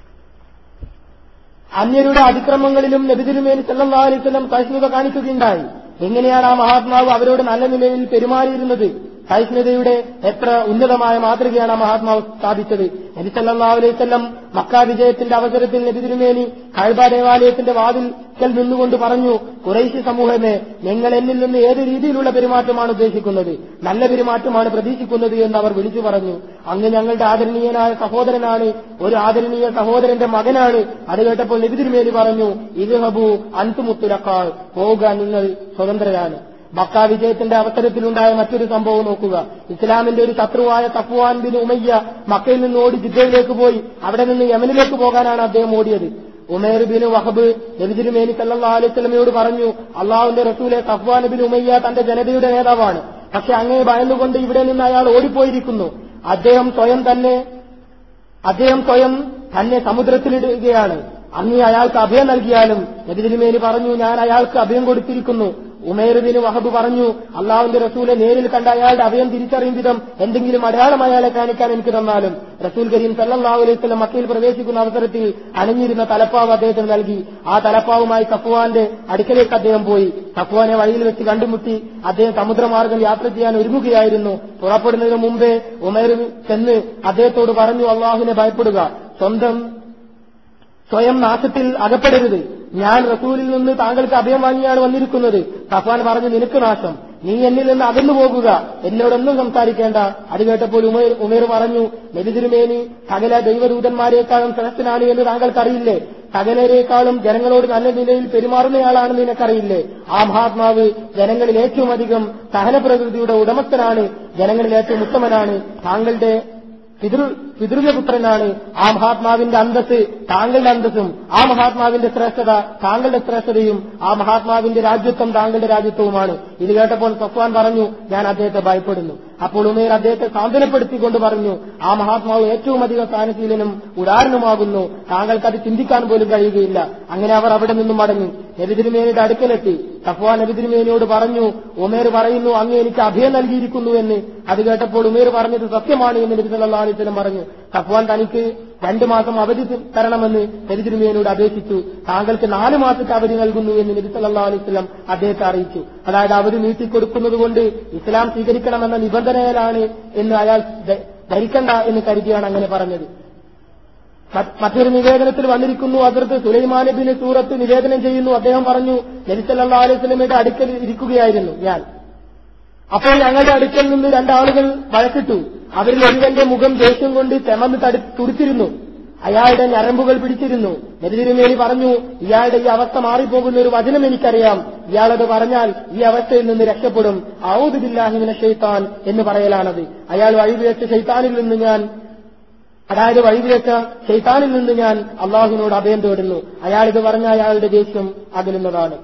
അന്യരുടെ അതിക്രമങ്ങളിലും നബിതിരുമേനി സല്ലല്ലാഹു അലൈഹി വസല്ലം സഹിഷ്ണുത കാണിക്കുകയുണ്ടായി എങ്ങനെയാണ് ആ മഹാത്മാവ് അവരോട് നല്ല നിലയിൽ പെരുമാറിയിരുന്നത് സഹിഷ്ണുതയുടെ എത്ര ഉന്നതമായ മാതൃകയാണ് ആ മഹാത്മാവ് സ്ഥാപിച്ചത് നബി സല്ലല്ലാഹു അലൈഹി വസല്ലം മക്ക വിജയത്തിന്റെ അവസരത്തിൽ നബി തിരുമേനി കഴബ ദേവാലയത്തിന്റെ വാതിൽക്കൽ നിന്നുകൊണ്ട് പറഞ്ഞു കുറേശ്യ സമൂഹമേ നിങ്ങൾ എന്നിൽ നിന്ന് ഏത് രീതിയിലുള്ള പെരുമാറ്റമാണ് ഉദ്ദേശിക്കുന്നത് നല്ല പെരുമാറ്റമാണ് പ്രതീക്ഷിക്കുന്നത് എന്ന് അവർ വിളിച്ചു പറഞ്ഞു അങ്ങ് ഞങ്ങളുടെ ആദരണീയനായ സഹോദരനാണ് ഒരു ആദരണീയ സഹോദരന്റെ മകനാണ് അത് കേട്ടപ്പോൾ നബി തിരുമേനി പറഞ്ഞു ഇത് ഹബു അൻതുമുത്തുലക്കാൾ പോവുക നിങ്ങൾ സ്വതന്ത്രരാണ് മക്ക വിജയത്തിന്റെ അവസരത്തിലുണ്ടായ മറ്റൊരു സംഭവം നോക്കുക ഇസ്ലാമിന്റെ ഒരു ശത്രുവായ തഫ്വാൻ ബിൻ ഉമയ്യ മക്കയിൽ നിന്ന് ഓടി ജിദ്ദയിലേക്ക് പോയി അവിടെ നിന്ന് യമനിലേക്ക് പോകാനാണ് അദ്ദേഹം ഓടിയത് ഉമേർ ബിൻ വഹബ് നബിതിരുമേനി സല്ലാ അലൈസ്ലമയോട് പറഞ്ഞു അള്ളാഹുവിന്റെ റസൂലെ തഫ്വാൻ ബിൻ ഉമയ്യ തന്റെ ജനതയുടെ നേതാവാണ് പക്ഷെ അങ്ങേ ഭയന്നുകൊണ്ട് ഇവിടെ നിന്ന് അയാൾ ഓടിപ്പോയിരിക്കുന്നു അദ്ദേഹം സ്വയം തന്നെ അദ്ദേഹം സ്വയം തന്നെ സമുദ്രത്തിലിടുകയാണ് അങ്ങ് അയാൾക്ക് അഭയം നൽകിയാലും നബിതിരുമേനി പറഞ്ഞു ഞാൻ അയാൾക്ക് അഭയം കൊടുത്തിരിക്കുന്നു ഉമേറുബിന് വഹബ് പറഞ്ഞു അള്ളാഹുവിന്റെ റസൂലെ നേരിൽ കണ്ട അയാളുടെ അഭയം തിരിച്ചറിയും വിധം എന്തെങ്കിലും അടയാളം അയാളെ കാണിക്കാൻ എനിക്ക് തന്നാലും റസൂൽ കരീം സല്ലാഹു അലൈഹി സ്വലം മക്കയിൽ പ്രവേശിക്കുന്ന അവസരത്തിൽ അണിഞ്ഞിരുന്ന തലപ്പാവ് അദ്ദേഹത്തിന് നൽകി ആ തലപ്പാവുമായി സഫ്വാന്റെ അടുക്കലേക്ക് അദ്ദേഹം പോയി സഫ്വാനെ വഴിയിൽ വെച്ച് കണ്ടുമുട്ടി അദ്ദേഹം സമുദ്രമാർഗം യാത്ര ചെയ്യാൻ ഒരുങ്ങുകയായിരുന്നു പുറപ്പെടുന്നതിന് മുമ്പേ ഉമേർ ചെന്ന് അദ്ദേഹത്തോട് പറഞ്ഞു അള്ളാഹുവിനെ ഭയപ്പെടുക സ്വന്തം സ്വയം നാശത്തിൽ അകപ്പെടരുത് ഞാൻ റസൂലിൽ നിന്ന് താങ്കൾക്ക് അഭയം വാങ്ങിയാണ് വന്നിരിക്കുന്നത് സഫാൻ പറഞ്ഞു നിനക്ക് നാശം നീ എന്നിൽ നിന്ന് അകന്നു പോകുക എന്നോടൊന്നും സംസാരിക്കേണ്ട അത് കേട്ടപ്പോൾ ഉമേർ ഉമേർ പറഞ്ഞു നബിതിരുമേനി സകല ദൈവദൂതന്മാരെക്കാളും ശ്രേഷ്ഠനാണ് എന്ന് താങ്കൾക്കറിയില്ലേ സകലരെക്കാളും ജനങ്ങളോട് നല്ല നിലയിൽ പെരുമാറുന്നയാളാണെന്ന് നിനക്കറിയില്ലേ ആ മഹാത്മാവ് ജനങ്ങളിൽ ഏറ്റവും അധികം സഹനപ്രകൃതിയുടെ ഉടമസ്ഥനാണ് ജനങ്ങളിൽ ഏറ്റവും ഉത്തമനാണ് താങ്കളുടെ പിതൃ പിതൃപുത്രനാണ് ആ മഹാത്മാവിന്റെ അന്തസ് താങ്കളുടെ അന്തസ്സും ആ മഹാത്മാവിന്റെ ശ്രേഷ്ഠത താങ്കളുടെ ശ്രേഷ്ഠതയും ആ മഹാത്മാവിന്റെ രാജ്യത്വം താങ്കളുടെ രാജ്യത്വവുമാണ് ഇത് കേട്ടപ്പോൾ സഫ്വാൻ പറഞ്ഞു ഞാൻ അദ്ദേഹത്തെ ഭയപ്പെടുന്നു അപ്പോൾ ഉമേർ അദ്ദേഹത്തെ സാന്ത്വനപ്പെടുത്തിക്കൊണ്ട് പറഞ്ഞു ആ മഹാത്മാവ് ഏറ്റവും അധികം സ്ഥാനശീലനും ഉദാഹരണമാകുന്നു താങ്കൾക്കത് ചിന്തിക്കാൻ പോലും കഴിയുകയില്ല അങ്ങനെ അവർ അവിടെ നിന്നും മടങ്ങി നബിതിരുമേനിയുടെ അടുക്കലെത്തി സഫ്വാൻ നബിതിരുമേനിയോട് പറഞ്ഞു ഉമേർ പറയുന്നു അങ്ങ് എനിക്ക് അഭയം നൽകിയിരിക്കുന്നു എന്ന് അത് കേട്ടപ്പോൾ ഉമേർ പറഞ്ഞത് സത്യമാണ് എന്ന് നബി സല്ലല്ലാഹു അലൈഹി വസല്ലം പറഞ്ഞു സഫ്വാൻ തനിക്ക് രണ്ടു മാസം അവധി തരണമെന്ന് നബിതിരുമേനിയോട് അപേക്ഷിച്ചു താങ്കൾക്ക് നാല് മാസത്തെ അവധി നൽകുന്നു എന്ന് നബി സല്ലല്ലാഹു അലൈഹി വസല്ലം അദ്ദേഹത്തെ അറിയിച്ചു അതായത് അവധി നീട്ടിക്കൊടുക്കുന്നത് കൊണ്ട് ഇസ്ലാം സ്വീകരിക്കണമെന്ന നിബന്ധനയിലാണ് എന്ന് അയാൾ ധരിക്കണ്ട എന്ന് കരുതിയാണ് അങ്ങനെ പറഞ്ഞത് മറ്റൊരു നിവേദനത്തിൽ വന്നിരിക്കുന്നു അതിർത്ത് സുലൈമാൻ നബിന് സൂറത്ത് നിവേദനം ചെയ്യുന്നു അദ്ദേഹം പറഞ്ഞു നബി സല്ലല്ലാഹു അലൈഹി വസല്ലമയുടെ അടുക്കൽ ഇരിക്കുകയായിരുന്നു ഞാൻ അപ്പോൾ ഞങ്ങളുടെ അടുക്കൽ നിന്ന് രണ്ടാളുകൾ വഴക്കിട്ടു അവരിൽ ഒരുവന്റെ മുഖം ദേഷ്യം കൊണ്ട് തെമന്ന് തടി തുടിച്ചിരുന്നു അയാളുടെ ഞരമ്പുകൾ പിടിച്ചിരുന്നു നെതിരുമേനി പറഞ്ഞു ഇയാളുടെ ഈ അവസ്ഥ മാറിപ്പോകുന്ന ഒരു വചനം എനിക്കറിയാം ഇയാളത് പറഞ്ഞാൽ ഈ അവസ്ഥയിൽ നിന്ന് രക്ഷപ്പെടും ഔദുബില്ലാഹിമിനെ ഷെയ്ത്താൻ എന്ന് പറയലാണത് അയാൾ വഴിവിഴച്ച ഷെയ്ത്താനിൽ നിന്ന് ഞാൻ അതായത് വഴിവിഴച്ച ഷെയ്ത്താനിൽ നിന്ന് ഞാൻ അള്ളാഹുവിനോട് അഭയം തേടുന്നു അയാൾ ഇത് പറഞ്ഞ അയാളുടെ ദേഷ്യം അകലുന്നതാണ്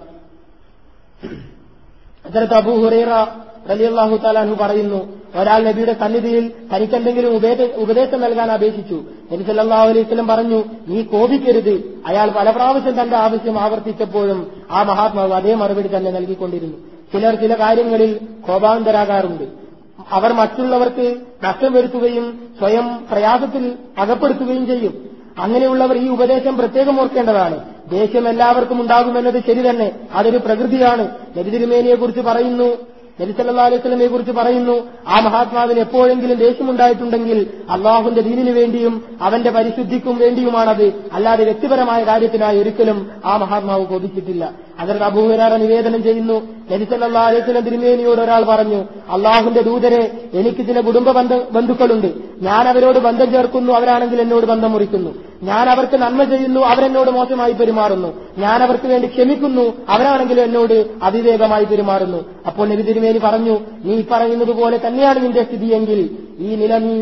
അതിനകത്ത് അബൂ ഹുറൈറ റലിയല്ലാഹു താലാഹു പറയുന്നു ഒരാൾ നബിയുടെ സന്നിധിയിൽ തനിക്കെന്തെങ്കിലും ഉപദേശം നൽകാൻ അപേക്ഷിച്ചു നബി സല്ലല്ലാഹു അലൈഹി വസല്ലം പറഞ്ഞു നീ കോപിക്കരുത് അയാൾ പല പ്രാവശ്യം തന്റെ ആവശ്യം ആവർത്തിച്ചപ്പോഴും ആ മഹാത്മാവ് അതേ മറുപടി തന്നെ നൽകിക്കൊണ്ടിരുന്നു ചിലർ ചില കാര്യങ്ങളിൽ കോപാന്തരാകാറുണ്ട് അവർ മറ്റുള്ളവർക്ക് നഷ്ടം വരുത്തുകയും സ്വയം പ്രയാസത്തിൽ അകപ്പെടുത്തുകയും ചെയ്യും അങ്ങനെയുള്ളവർ ഈ ഉപദേശം പ്രത്യേകം ഓർക്കേണ്ടതാണ് ദേഷ്യം എല്ലാവർക്കും ഉണ്ടാകുമെന്നത് ശരി തന്നെ അതൊരു പ്രകൃതിയാണ് നബിതിരുമേനിയെ കുറിച്ച് പറയുന്നു നബി സല്ലാ അലൈഹി സ്വലമയെ കുറിച്ച് പറയുന്നു ആ മഹാത്മാവിന് എപ്പോഴെങ്കിലും ദേഷ്യമുണ്ടായിട്ടുണ്ടെങ്കിൽ അള്ളാഹുന്റെ ദീനിനു വേണ്ടിയും അവന്റെ പരിശുദ്ധിക്കും വേണ്ടിയുമാണത് അല്ലാതെ വ്യക്തിപരമായ കാര്യത്തിനായി ഒരിക്കലും ആ മഹാത്മാവ് കൊതിച്ചിട്ടില്ല അതിന് അബൂഹരാറ നിവേദനം ചെയ്യുന്നു നബി സല്ലാ അലൈഹി സ്വലം തിരുമേനിയോട് ഒരാൾ പറഞ്ഞു അള്ളാഹുന്റെ ദൂതരെ എനിക്ക് ചില കുടുംബ ബന്ധുക്കളുണ്ട് ഞാൻ അവരോട് ബന്ധം ചേർക്കുന്നു അവരാണെങ്കിൽ എന്നോട് ബന്ധം മുറിക്കുന്നു ഞാൻ അവർക്ക് നന്മ ചെയ്യുന്നു അവരെന്നോട് മോശമായി പെരുമാറുന്നു ഞാൻ അവർക്ക് വേണ്ടി ക്ഷമിക്കുന്നു അവരാണെങ്കിലും എന്നോട് അവിവേകമായി പെരുമാറുന്നു അപ്പോൾ നബി തിരുമേനി പറഞ്ഞു നീ പറയുന്നത് പോലെ തന്നെയാണ് നിന്റെ സ്ഥിതിയെങ്കിൽ ഈ നില നീ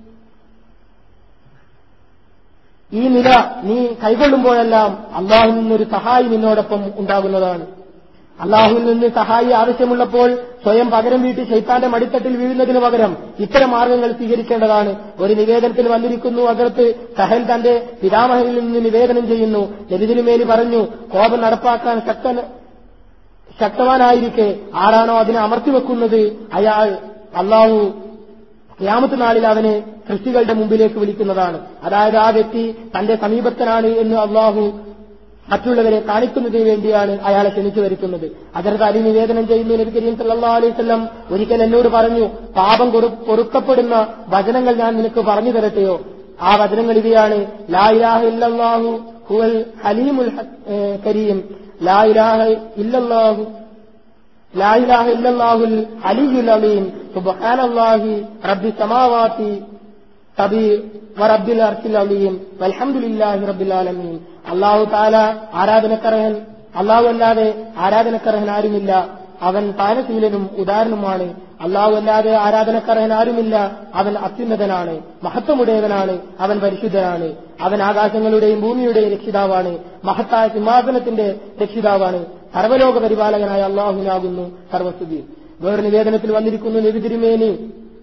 ഈ നില നീ കൈകൊള്ളുമ്പോഴെല്ലാം അള്ളാഹുവിൽ നിന്നൊരു സഹായി നിന്നോടൊപ്പം ഉണ്ടാകുന്നതാണ് അള്ളാഹുവിൽ നിന്ന് സഹായി ആവശ്യമുള്ളപ്പോൾ സ്വയം പകരം വീട്ടി ശൈത്താന്റെ മടിത്തട്ടിൽ വീഴുന്നതിന് പകരം ഇത്തരം മാർഗങ്ങൾ സ്വീകരിക്കേണ്ടതാണ് ഒരു നിവേദനത്തിൽ വന്നിരിക്കുന്നു അകത്ത് സഹൽ തന്റെ പിതാമഹനിൽ നിന്ന് നിവേദനം ചെയ്യുന്നു നബിതിരുമേനി പറഞ്ഞു കോപം നടപ്പാക്കാൻ ശക്തൻ ശക്തവാനായിരിക്കെ ആരാണോ അതിനെ അമർത്തിവെക്കുന്നത് അയാൾ അള്ളാഹു ക്യാമത്ത് നാളിൽ അവനെ സൃഷ്ടികളുടെ മുമ്പിലേക്ക് വിളിക്കുന്നതാണ് അതായത് ആ വ്യക്തി തന്റെ സമീപസ്ഥനാണ് എന്ന് അള്ളാഹു മറ്റുള്ളവരെ കാണിക്കുന്നതിന് വേണ്ടിയാണ് അയാളെ ക്ഷണിച്ചു വരുത്തുന്നത് അതിർത്ത് അലി നിവേദനം ചെയ്യുന്നു നബി കരീം സല്ലല്ലാഹു അലൈഹി വസല്ലം ഒരിക്കൽ എന്നോട് പറഞ്ഞു പാപം പൊറു- പൊറുക്കപ്പെടുന്ന വചനങ്ങൾ ഞാൻ നിനക്ക് പറഞ്ഞു തരട്ടെയോ ആ വചനങ്ങൾ ഇവയാണ് ലാ ഇലാഹ ഇല്ലല്ലാഹു ഹുവൽ ഹലീമുൽ ഹ- ഏ, കരീം ലാ ഇലാഹ ഇല്ലല്ലാഹു لا إله إلا الله العلي العظيم سبحان الله رب السماوات തബി വറബ്ബിൽ അർശിൽ അലീം വൽഹംദുലില്ലാഹി റബ്ബിൽ ആലമീൻ അല്ലാഹു തആല ആരാധനക്കർഹൻ അല്ലാഹു അല്ലാതെ ആരാധനക്കർഹൻ ആരുമില്ല അവൻ താനശീലനും ഉദാഹരണമാണ് അല്ലാഹു അല്ലാതെ ആരാധനക്കർഹൻ ആരുമില്ല അവൻ അത്യുന്നതനാണ് മഹത്വമുടയവനാണ് അവൻ പരിശുദ്ധനാണ് അവൻ ആകാശങ്ങളുടെയും ഭൂമിയുടെയും രക്ഷിതാവാണ് മഹത്തായ സിംഹാസനത്തിന്റെ രക്ഷിതാവാണ് സർവലോക പരിപാലകനായ അള്ളാഹുനാകുന്നു സർവസ്തുതി വേറെ നിവേദനത്തിൽ വന്നിരിക്കുന്നു നബി തിരുമേനി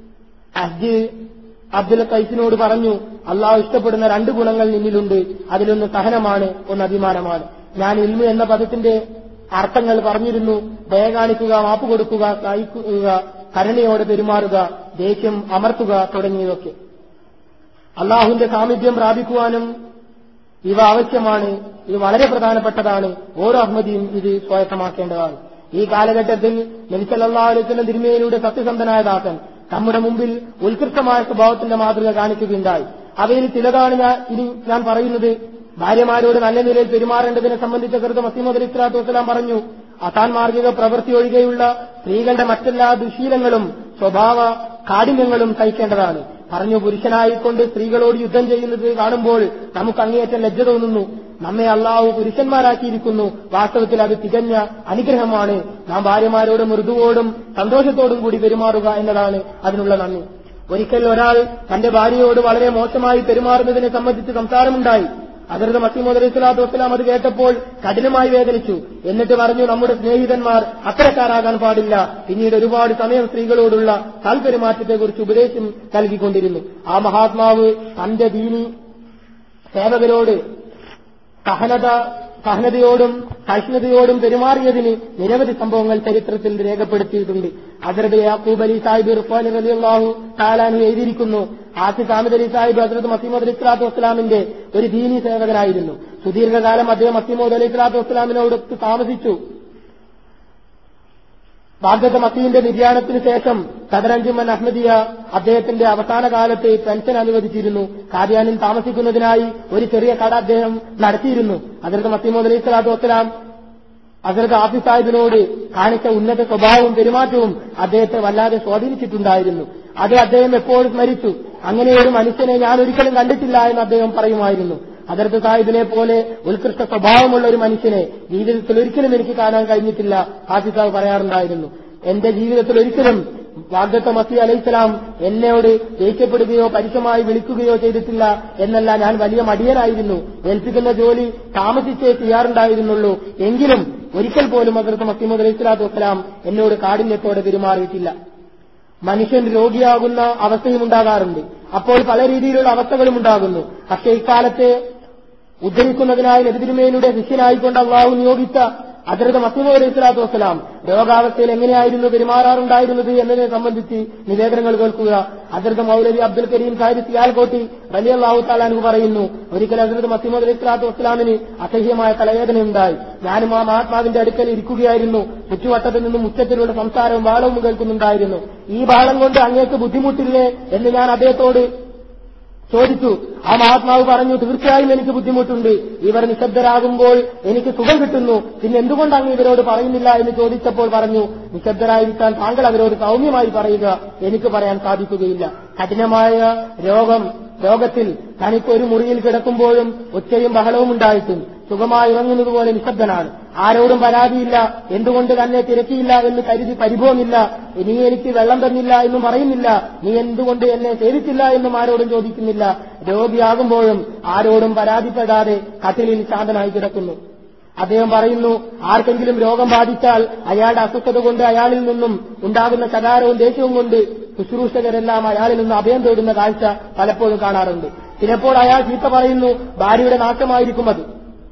ഹജ്ജ് അബ്ദുൽ കൈസിനോട് പറഞ്ഞു അള്ളാഹു ഇഷ്ടപ്പെടുന്ന രണ്ട് ഗുണങ്ങൾ നിന്നിലുണ്ട് അതിലൊന്ന് സഹനമാണ് ഒന്ന് അഭിമാനമാണ് ഞാൻ ഇൽമു എന്ന പദത്തിന്റെ അർത്ഥങ്ങൾ പറഞ്ഞിരുന്നു ദയ കാണിക്കുക മാപ്പ് കൊടുക്കുക സഹിക്കുക കരുണയോടെ പെരുമാറുക ദേഷ്യം അമർത്തുക തുടങ്ങിയതൊക്കെ അള്ളാഹുവിന്റെ സാമീപ്യം പ്രാപിക്കുവാനും ഇവ ആവശ്യമാണ് ഇത് വളരെ പ്രധാനപ്പെട്ടതാണ് ഓരോ അഹമ്മദിയും ഇത് സ്വായത്തമാക്കേണ്ടതാണ് ഈ കാലഘട്ടത്തിൽ നബിസല്ലാസ്ലം തിരുമേനിയുടെ സത്യസന്ധനായ ദാസൻ നമ്മുടെ മുമ്പിൽ ഉത്കൃഷ്ടമായ സ്വഭാവത്തിന്റെ മാതൃക കാണിക്കുകയുണ്ടായി അവയിൽ ചിലതാണ് ഞാൻ ഇനി ഞാൻ പറയുന്നത് ഭാര്യമാരോട് നല്ല നിലയിൽ പെരുമാറേണ്ടതിനെ സംബന്ധിച്ച കൃത മസീമദ് അലി സ്വലാത്തു വസ്സലാം പറഞ്ഞു അസാൻമാർഗിക പ്രവൃത്തി ഒഴികെയുള്ള സ്ത്രീകളുടെ മറ്റെല്ലാ ദുശീലങ്ങളും സ്വഭാവ കാഠിന്യങ്ങളും സഹിക്കേണ്ടതാണ് പറഞ്ഞു പുരുഷനായിക്കൊണ്ട് സ്ത്രീകളോട് യുദ്ധം ചെയ്യുന്നത് കാണുമ്പോൾ നമുക്ക് അങ്ങേയറ്റം ലജ്ജ തോന്നുന്നു നമ്മെ അള്ളാഹു പുരുഷന്മാരാക്കിയിരിക്കുന്നു വാസ്തവത്തിൽ അത് തികഞ്ഞ അനുഗ്രഹമാണ് നാം ഭാര്യമാരോട് മൃദുവോടും സന്തോഷത്തോടും കൂടി പെരുമാറുക എന്നതാണ് അതിനുള്ള നന്ദി ഒരിക്കൽ ഒരാൾ തന്റെ ഭാര്യയോട് വളരെ മോശമായി പെരുമാറുന്നതിനെ സംബന്ധിച്ച് സംസാരമുണ്ടായി അതിർത്ത് മസീമോദ് അലൈഹി സ്വലാത്തു വസ്സലാം അത് കേട്ടപ്പോൾ കഠിനമായി വേദനിച്ചു എന്നിട്ട് പറഞ്ഞു നമ്മുടെ സ്നേഹിതന്മാർ അത്തരക്കാരാകാൻ പാടില്ല പിന്നീട് ഒരുപാട് സമയം സ്ത്രീകളോടുള്ള താൽപര്യമാറ്റത്തെക്കുറിച്ച് ഉപദേശം നൽകിക്കൊണ്ടിരുന്നു ആ മഹാത്മാവ് തന്റെ ദീനി സേവകരോട് സഹനത സഹനതയോടും സഹിഷ്ണുതയോടും പെരുമാറിയതിന് നിരവധി സംഭവങ്ങൾ ചരിത്രത്തിൽ രേഖപ്പെടുത്തിയിട്ടുണ്ട് ഹജറത് യാക്കൂബ് അലി സാഹിബ് ഇർഫാൻ അലി അള്ളാഹു താലാനു എഴുതിയിരിക്കുന്നു ആസിഫ് അഹമ്മദ് അലി സാഹിബ് ഹജറത് മസീമദ് അലി സ്വലാത്തു വസ്സലാമിന്റെ ഒരു ദീനി സേവകനായിരുന്നു സുദീർഘകാലം അദ്ദേഹം മസീമോദ് അലി സ്വലാത്തു വസ്സലാമിനോടൊത്ത് താമസിച്ചു ബാഗ്ദത്ത് മസീന്റെ നിര്യാണത്തിന് ശേഷം സദരഞ്ജുമൻ അഹമ്മദിയ അദ്ദേഹത്തിന്റെ അവസാന കാലത്ത് പെൻഷൻ അനുവദിച്ചിരുന്നു കാദ്യാനിൽ താമസിക്കുന്നതിനായി ഒരു ചെറിയ കട അദ്ദേഹം നടത്തിയിരുന്നു അതിർത്ത് മസീമോദ് അലൈഹി സ്വലാത്തു വസ്സലാം അതിർത്ത് ആഫീസ് സാഹിബിനോട് കാണിച്ച ഉന്നത സ്വഭാവവും പെരുമാറ്റവും അദ്ദേഹത്തെ വല്ലാതെ സ്വാധീനിച്ചിട്ടുണ്ടായിരുന്നു അത് അദ്ദേഹം എപ്പോഴും സ്മരിച്ചു അങ്ങനെ ഒരു മനുഷ്യനെ ഞാൻ ഒരിക്കലും കണ്ടിട്ടില്ല എന്ന് അദ്ദേഹം പറയുമായിരുന്നു അതിർത്ത് സാഹിബിനെ പോലെ ഉത്കൃഷ്ട സ്വഭാവമുള്ള ഒരു മനുഷ്യനെ ജീവിതത്തിൽ ഒരിക്കലും എനിക്ക് കാണാൻ കഴിഞ്ഞിട്ടില്ല ഹാഫിസ് സാഹിബ് പറയാറുണ്ടായിരുന്നു എന്റെ ജീവിതത്തിൽ ഒരിക്കലും വാഗ്ദത്ത മസി അലൈഹിസ്സലാം എന്നോട് ദേഷ്യപ്പെടുകയോ പരുഷമായി വിളിക്കുകയോ ചെയ്തിട്ടില്ല എന്നല്ല ഞാൻ വലിയ മടിയനായിരുന്നു ഏൽപ്പിക്കുന്ന ജോലി താമസിച്ചേ ചെയ്യാറുണ്ടായിരുന്നുള്ളൂ എങ്കിലും ഒരിക്കൽ പോലും അതിർത്ത് മസീമദ് അലൈഹി സ്വലാത്തു വസ്സലാം എന്നോട് കാഠിന്യത്തോടെ പെരുമാറിയിട്ടില്ല മനുഷ്യൻ രോഗിയാകുന്ന അവസ്ഥയും ഉണ്ടാകാറുണ്ട് അപ്പോൾ പല രീതിയിലുള്ള അവസ്ഥകളും ഉണ്ടാകുന്നു പക്ഷേ ഇക്കാലത്തെ ഉദ്ധരിക്കുന്നതിനായി നബിതിരുമേനിയുടെ ശിഷ്യനായിക്കൊണ്ട് അള്ളാഹു നിയോഗിച്ച അതിർത്ത് മസീമ അലൈഹി സ്വലാത്തു വസ്സലാം രോഗാവസ്ഥയിൽ എങ്ങനെയായിരുന്നു പെരുമാറാറുണ്ടായിരുന്നത് എന്നതിനെ സംബന്ധിച്ച് നിവേദനങ്ങൾ കേൾക്കുക അതിർത്ത് മൗലവി അബ്ദുൽ കരീം സാഹിബ് സിയാൽകോട്ടി വലിയ അള്ളാഹു താലാനു പറയുന്നു ഒരിക്കൽ അതിർത്ത് മസീമദ് അലൈഹി സ്വലാത്തു വസ്സലാമിന് അസഹ്യമായ തലവേദനയുണ്ടായി ഞാനും ആ മഹാത്മാവിന്റെ അടുക്കൽ ഇരിക്കുകയായിരുന്നു ചുറ്റുവട്ടത്തിൽ നിന്നും ഉച്ചത്തിലുള്ള സംസാരവും ബാളവും കേൾക്കുന്നുണ്ടായിരുന്നു ഈ ബാളം കൊണ്ട് അങ്ങേക്ക് ബുദ്ധിമുട്ടില്ലേ എന്ന് ഞാൻ അദ്ദേഹത്തോട് ചോദിച്ചു ആ മഹാത്മാവ് പറഞ്ഞു തീർച്ചയായും എനിക്ക് ബുദ്ധിമുട്ടുണ്ട് ഇവർ നിശബ്ദരാകുമ്പോൾ എനിക്ക് സുഖം കിട്ടുന്നു പിന്നെ എന്തുകൊണ്ട് അങ്ങ് ഇവരോട് പറയുന്നില്ല എന്ന് ചോദിച്ചപ്പോൾ പറഞ്ഞു നിശബ്ദരായിരിക്കാൻ താങ്കൾ അവരോട് സൗമ്യമായി പറയുക എനിക്ക് പറയാൻ സാധിക്കുകയില്ല കഠിനമായ രോഗം രോഗത്തിൽ തനിക്ക് ഒരു മുറിയിൽ കിടക്കുമ്പോഴും ഒച്ചയും ബഹളവും ഉണ്ടായിട്ടും സുഖമായി ഇറങ്ങുന്നത് പോലെ നിശബ്ദനാണ് ആരോടും പരാതിയില്ല എന്തുകൊണ്ട് തന്നെ തിരക്കിയില്ല എന്ന് കരുതി പരിഭവമില്ല നീ എനിക്ക് വെള്ളം തന്നില്ല എന്നും പറയുന്നില്ല നീ എന്തുകൊണ്ട് എന്നെ സേവിച്ചില്ല എന്നും ആരോടും ചോദിക്കുന്നില്ല രോഗിയാകുമ്പോഴും ആരോടും പരാതിപ്പെടാതെ കട്ടിലിൽ ശാന്തനായി കിടക്കുന്നു അദ്ദേഹം പറയുന്നു ആർക്കെങ്കിലും രോഗം ബാധിച്ചാൽ അയാളുടെ അസ്വസ്ഥത കൊണ്ട് അയാളിൽ നിന്നും ഉണ്ടാകുന്ന ശകാരവും ദേഷ്യവും കൊണ്ട് ശുശ്രൂഷകരെല്ലാം അയാളിൽ നിന്ന് അഭയം തേടുന്ന കാഴ്ച പലപ്പോഴും കാണാറുണ്ട് ചിലപ്പോൾ അയാൾ ചീത്ത പറയുന്നു ഭാര്യയുടെ നാശമായിരിക്കും അത്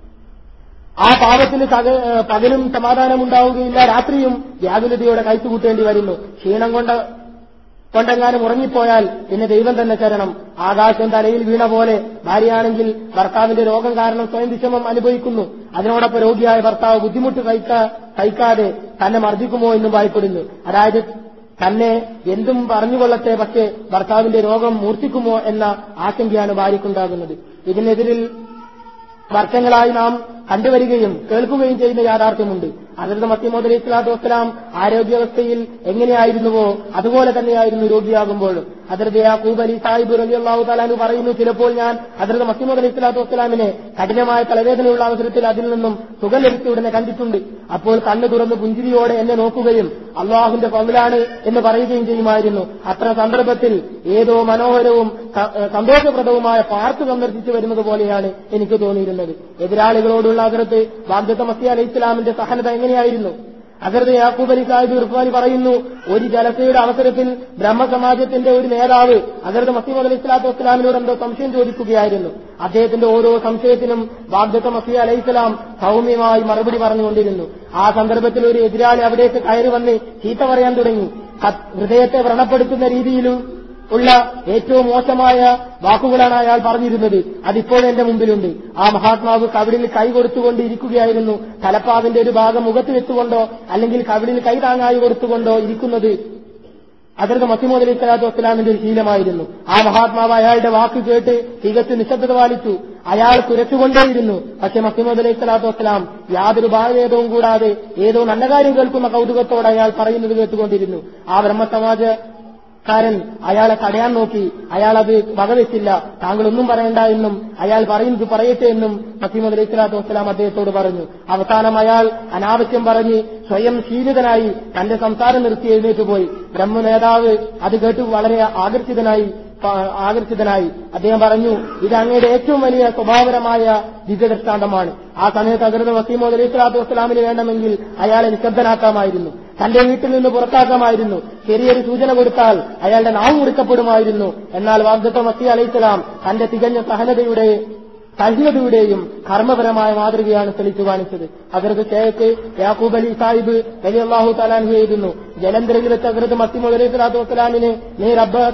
ആ പാപത്തിന് തക- ഏ, പകലും സമാധാനം ഉണ്ടാവുകയില്ല രാത്രിയും വ്യാകുലതയോടെ കഴിച്ചുകൂട്ടേണ്ടി വരുന്നു ക്ഷീണം കൊണ്ട് കൊണ്ടെങ്ങാനും ഉറങ്ങിപ്പോയാൽ പിന്നെ ദൈവം തന്നെ ശരണം ആകാശം തലയിൽ വീണ പോലെ ഭാര്യയാണെങ്കിൽ ഭർത്താവിന്റെ രോഗം കാരണം സ്വയം വിഷമം അനുഭവിക്കുന്നു അതിനോടൊപ്പം രോഗിയായ ഭർത്താവ് ബുദ്ധിമുട്ട് കഴിക്കാ- സഹിക്കാതെ തന്നെ മർദ്ദിക്കുമോ എന്നും ഭയപ്പെടുന്നു അതായത് തന്നെ എന്തും പറഞ്ഞുകൊള്ളട്ടെ പക്ഷേ ഭർത്താവിന്റെ രോഗം മൂർച്ഛിക്കുമോ എന്ന ആശങ്കയാണ് ഭാര്യയ്ക്കുണ്ടാകുന്നത് ഇതിനെതിരിൽ വർഷങ്ങളായി നാം കണ്ടുവരികയും കേൾക്കുകയും ചെയ്യുന്ന യാഥാർത്ഥ്യമുണ്ട് അതിർത്ത് മസീമോദ് അലൈഹി സ്വലാത്തു വസ്സലാം ആരോഗ്യാവസ്ഥയിൽ എങ്ങനെയായിരുന്നുവോ അതുപോലെ തന്നെയായിരുന്നു രോഗിയാകുമ്പോഴും അതിർത്ത് യാക്കൂബ് അലി സാഹിബ് റലി അള്ളാഹു താലാനു പറയുന്നു ചിലപ്പോൾ ഞാൻ അതിർത്ത് മസീമോദ് അലൈഹി സ്വലാത്തു വസ്സലാമിനെ കഠിനമായ തലവേദനയുള്ള അവസരത്തിൽ അതിൽ നിന്നും സുഖം ലഭിച്ച ഉടനെ കണ്ടിട്ടുണ്ട് അപ്പോൾ കണ്ണു തുറന്ന് പുഞ്ചിരിയോടെ എന്നെ നോക്കുകയും അള്ളാഹുന്റെ പതിലാണ് എന്ന് പറയുകയും ചെയ്യുമായിരുന്നു അത്ര സന്ദർഭത്തിൽ ഏതോ മനോഹരവും സ- ഏഹ് സന്തോഷപ്രദവുമായ പാർക്ക് സന്ദർശിച്ചു വരുന്നത് പോലെയാണ് എനിക്ക് തോന്നിയിരുന്നത് എതിരാളികളോടുള്ള അതിർത്ത് വാഗ്ദത്ത മസി അലൈഹി ഇസ്ലാമിന്റെ സഹനത എങ്ങനെയായിരുന്നു അഗർദ് യാക്കൂബ് അലി സാഹിബ് ഇർഫാനി പറയുന്നു ഒരു ജലസയുടെ അവസരത്തിൽ ബ്രഹ്മസമാജത്തിന്റെ ഒരു നേതാവ് അഗർദ് മസീമദ് അലൈഹി സ്വലാത്തു വസ്സലാമിനോട് എന്തോ സംശയം ചോദിക്കുകയായിരുന്നു അദ്ദേഹത്തിന്റെ ഓരോ സംശയത്തിനും വാഗ്ദത്ത മസീ അലൈഹി സ്വലാം സൗമ്യമായി മറുപടി പറഞ്ഞുകൊണ്ടിരുന്നു ആ സന്ദർഭത്തിൽ ഒരു എതിരാളി അവിടേക്ക് കയറി വന്ന് ചീത്ത പറയാൻ തുടങ്ങി കത്ത് ഹൃദയത്തെ വ്രണപ്പെടുത്തുന്ന രീതിയിലും ഉള്ള ഏറ്റവും മോശമായ വാക്കുകളാണ് അയാൾ പറഞ്ഞിരുന്നത് അതിപ്പോഴും എന്റെ മുമ്പിലുണ്ട് ആ മഹാത്മാവ് കവിടിൽ കൈ കൊടുത്തുകൊണ്ട് ഇരിക്കുകയായിരുന്നു തലപ്പാവിന്റെ ഒരു ഭാഗം മുഖത്ത് വെച്ചുകൊണ്ടോ അല്ലെങ്കിൽ കവിടിൽ കൈ താങ്ങായി കൊടുത്തുകൊണ്ടോ ഇരിക്കുന്നത് അതിർത്ത് മസീമോദ് അലൈഹി സ്വലാത്തു വസ്സലാമിന്റെ ഒരു ശീലമായിരുന്നു ആ മഹാത്മാവ് അയാളുടെ വാക്ക് കേട്ട് തികച്ചു നിശബ്ദത പാലിച്ചു അയാൾ കുരച്ചുകൊണ്ടേയിരുന്നു പക്ഷെ മസീമോദ് അലൈഹി സ്വലാത്തു വസ്സലാം യാതൊരു ഭാവഭേദവും കൂടാതെ ഏതോ നല്ല കാര്യം കേൾക്കുന്ന കൗതുകത്തോടെ അയാൾ പറയുന്നത് കേട്ടുകൊണ്ടിരുന്നു ആ ബ്രഹ്മസമാജ കാരൻ അയാളെ തടയാൻ നോക്കി അയാൾ അത് വകവെച്ചില്ല താങ്കൾ ഒന്നും പറയണ്ട എന്നും അയാൾ പറയുന്നത് പറയട്ടെ എന്നും മസീമദ് അലൈഹി സ്വലാത്തു വസ്സലാം അദ്ദേഹത്തോട് പറഞ്ഞു അവസാനം അയാൾ അനാവശ്യം പറഞ്ഞ് സ്വയം ശീലിതനായി തന്റെ സംസാരം നിർത്തി എഴുന്നേറ്റ് പോയി ബ്രഹ്മ നേതാവ് അത് കേട്ട് വളരെ ആകർഷിതനായി പ- ആകർഷിതനായി അദ്ദേഹം പറഞ്ഞു ഇത് അങ്ങയുടെ ഏറ്റവും വലിയ സ്വഭാവപരമായ ദിവ്യദൃഷ്ടാന്തമാണ് ആ സമയത്ത് അഗ്രത വസീമോദ് അലൈഹി സ്വലാത്തു വസ്സലാമിന് വേണമെങ്കിൽ അയാളെ നിശബ്ദനാക്കാമായിരുന്നു തന്റെ വീട്ടിൽ നിന്ന് പുറത്താക്കാമായിരുന്നു ചെറിയൊരു സൂചന കൊടുത്താൽ അയാളുടെ നാവ് മുറിക്കപ്പെടുമായിരുന്നു എന്നാൽ വാഗ്ദത്ത മസീ അലൈഹിസ്സലാം തന്റെ തികഞ്ഞ സഹനതയുടെ സഹിഷ്ണുതയുടെയും കർമ്മപരമായ മാതൃകയാണ് തെളിച്ചു കാണിച്ചത് അഗ്രത് ഷേഖ് യാക്കൂബ് അലി സാഹിബ് അലി അള്ളാഹു തലാൻ ചെയ്യുന്നു ജലന്ധരയിൽ വെച്ച് അഗ്രത് മസീമോദ് അലൈഹി സ്വലാത്തു വസ്സലാമിന് നീ റബ്ബർ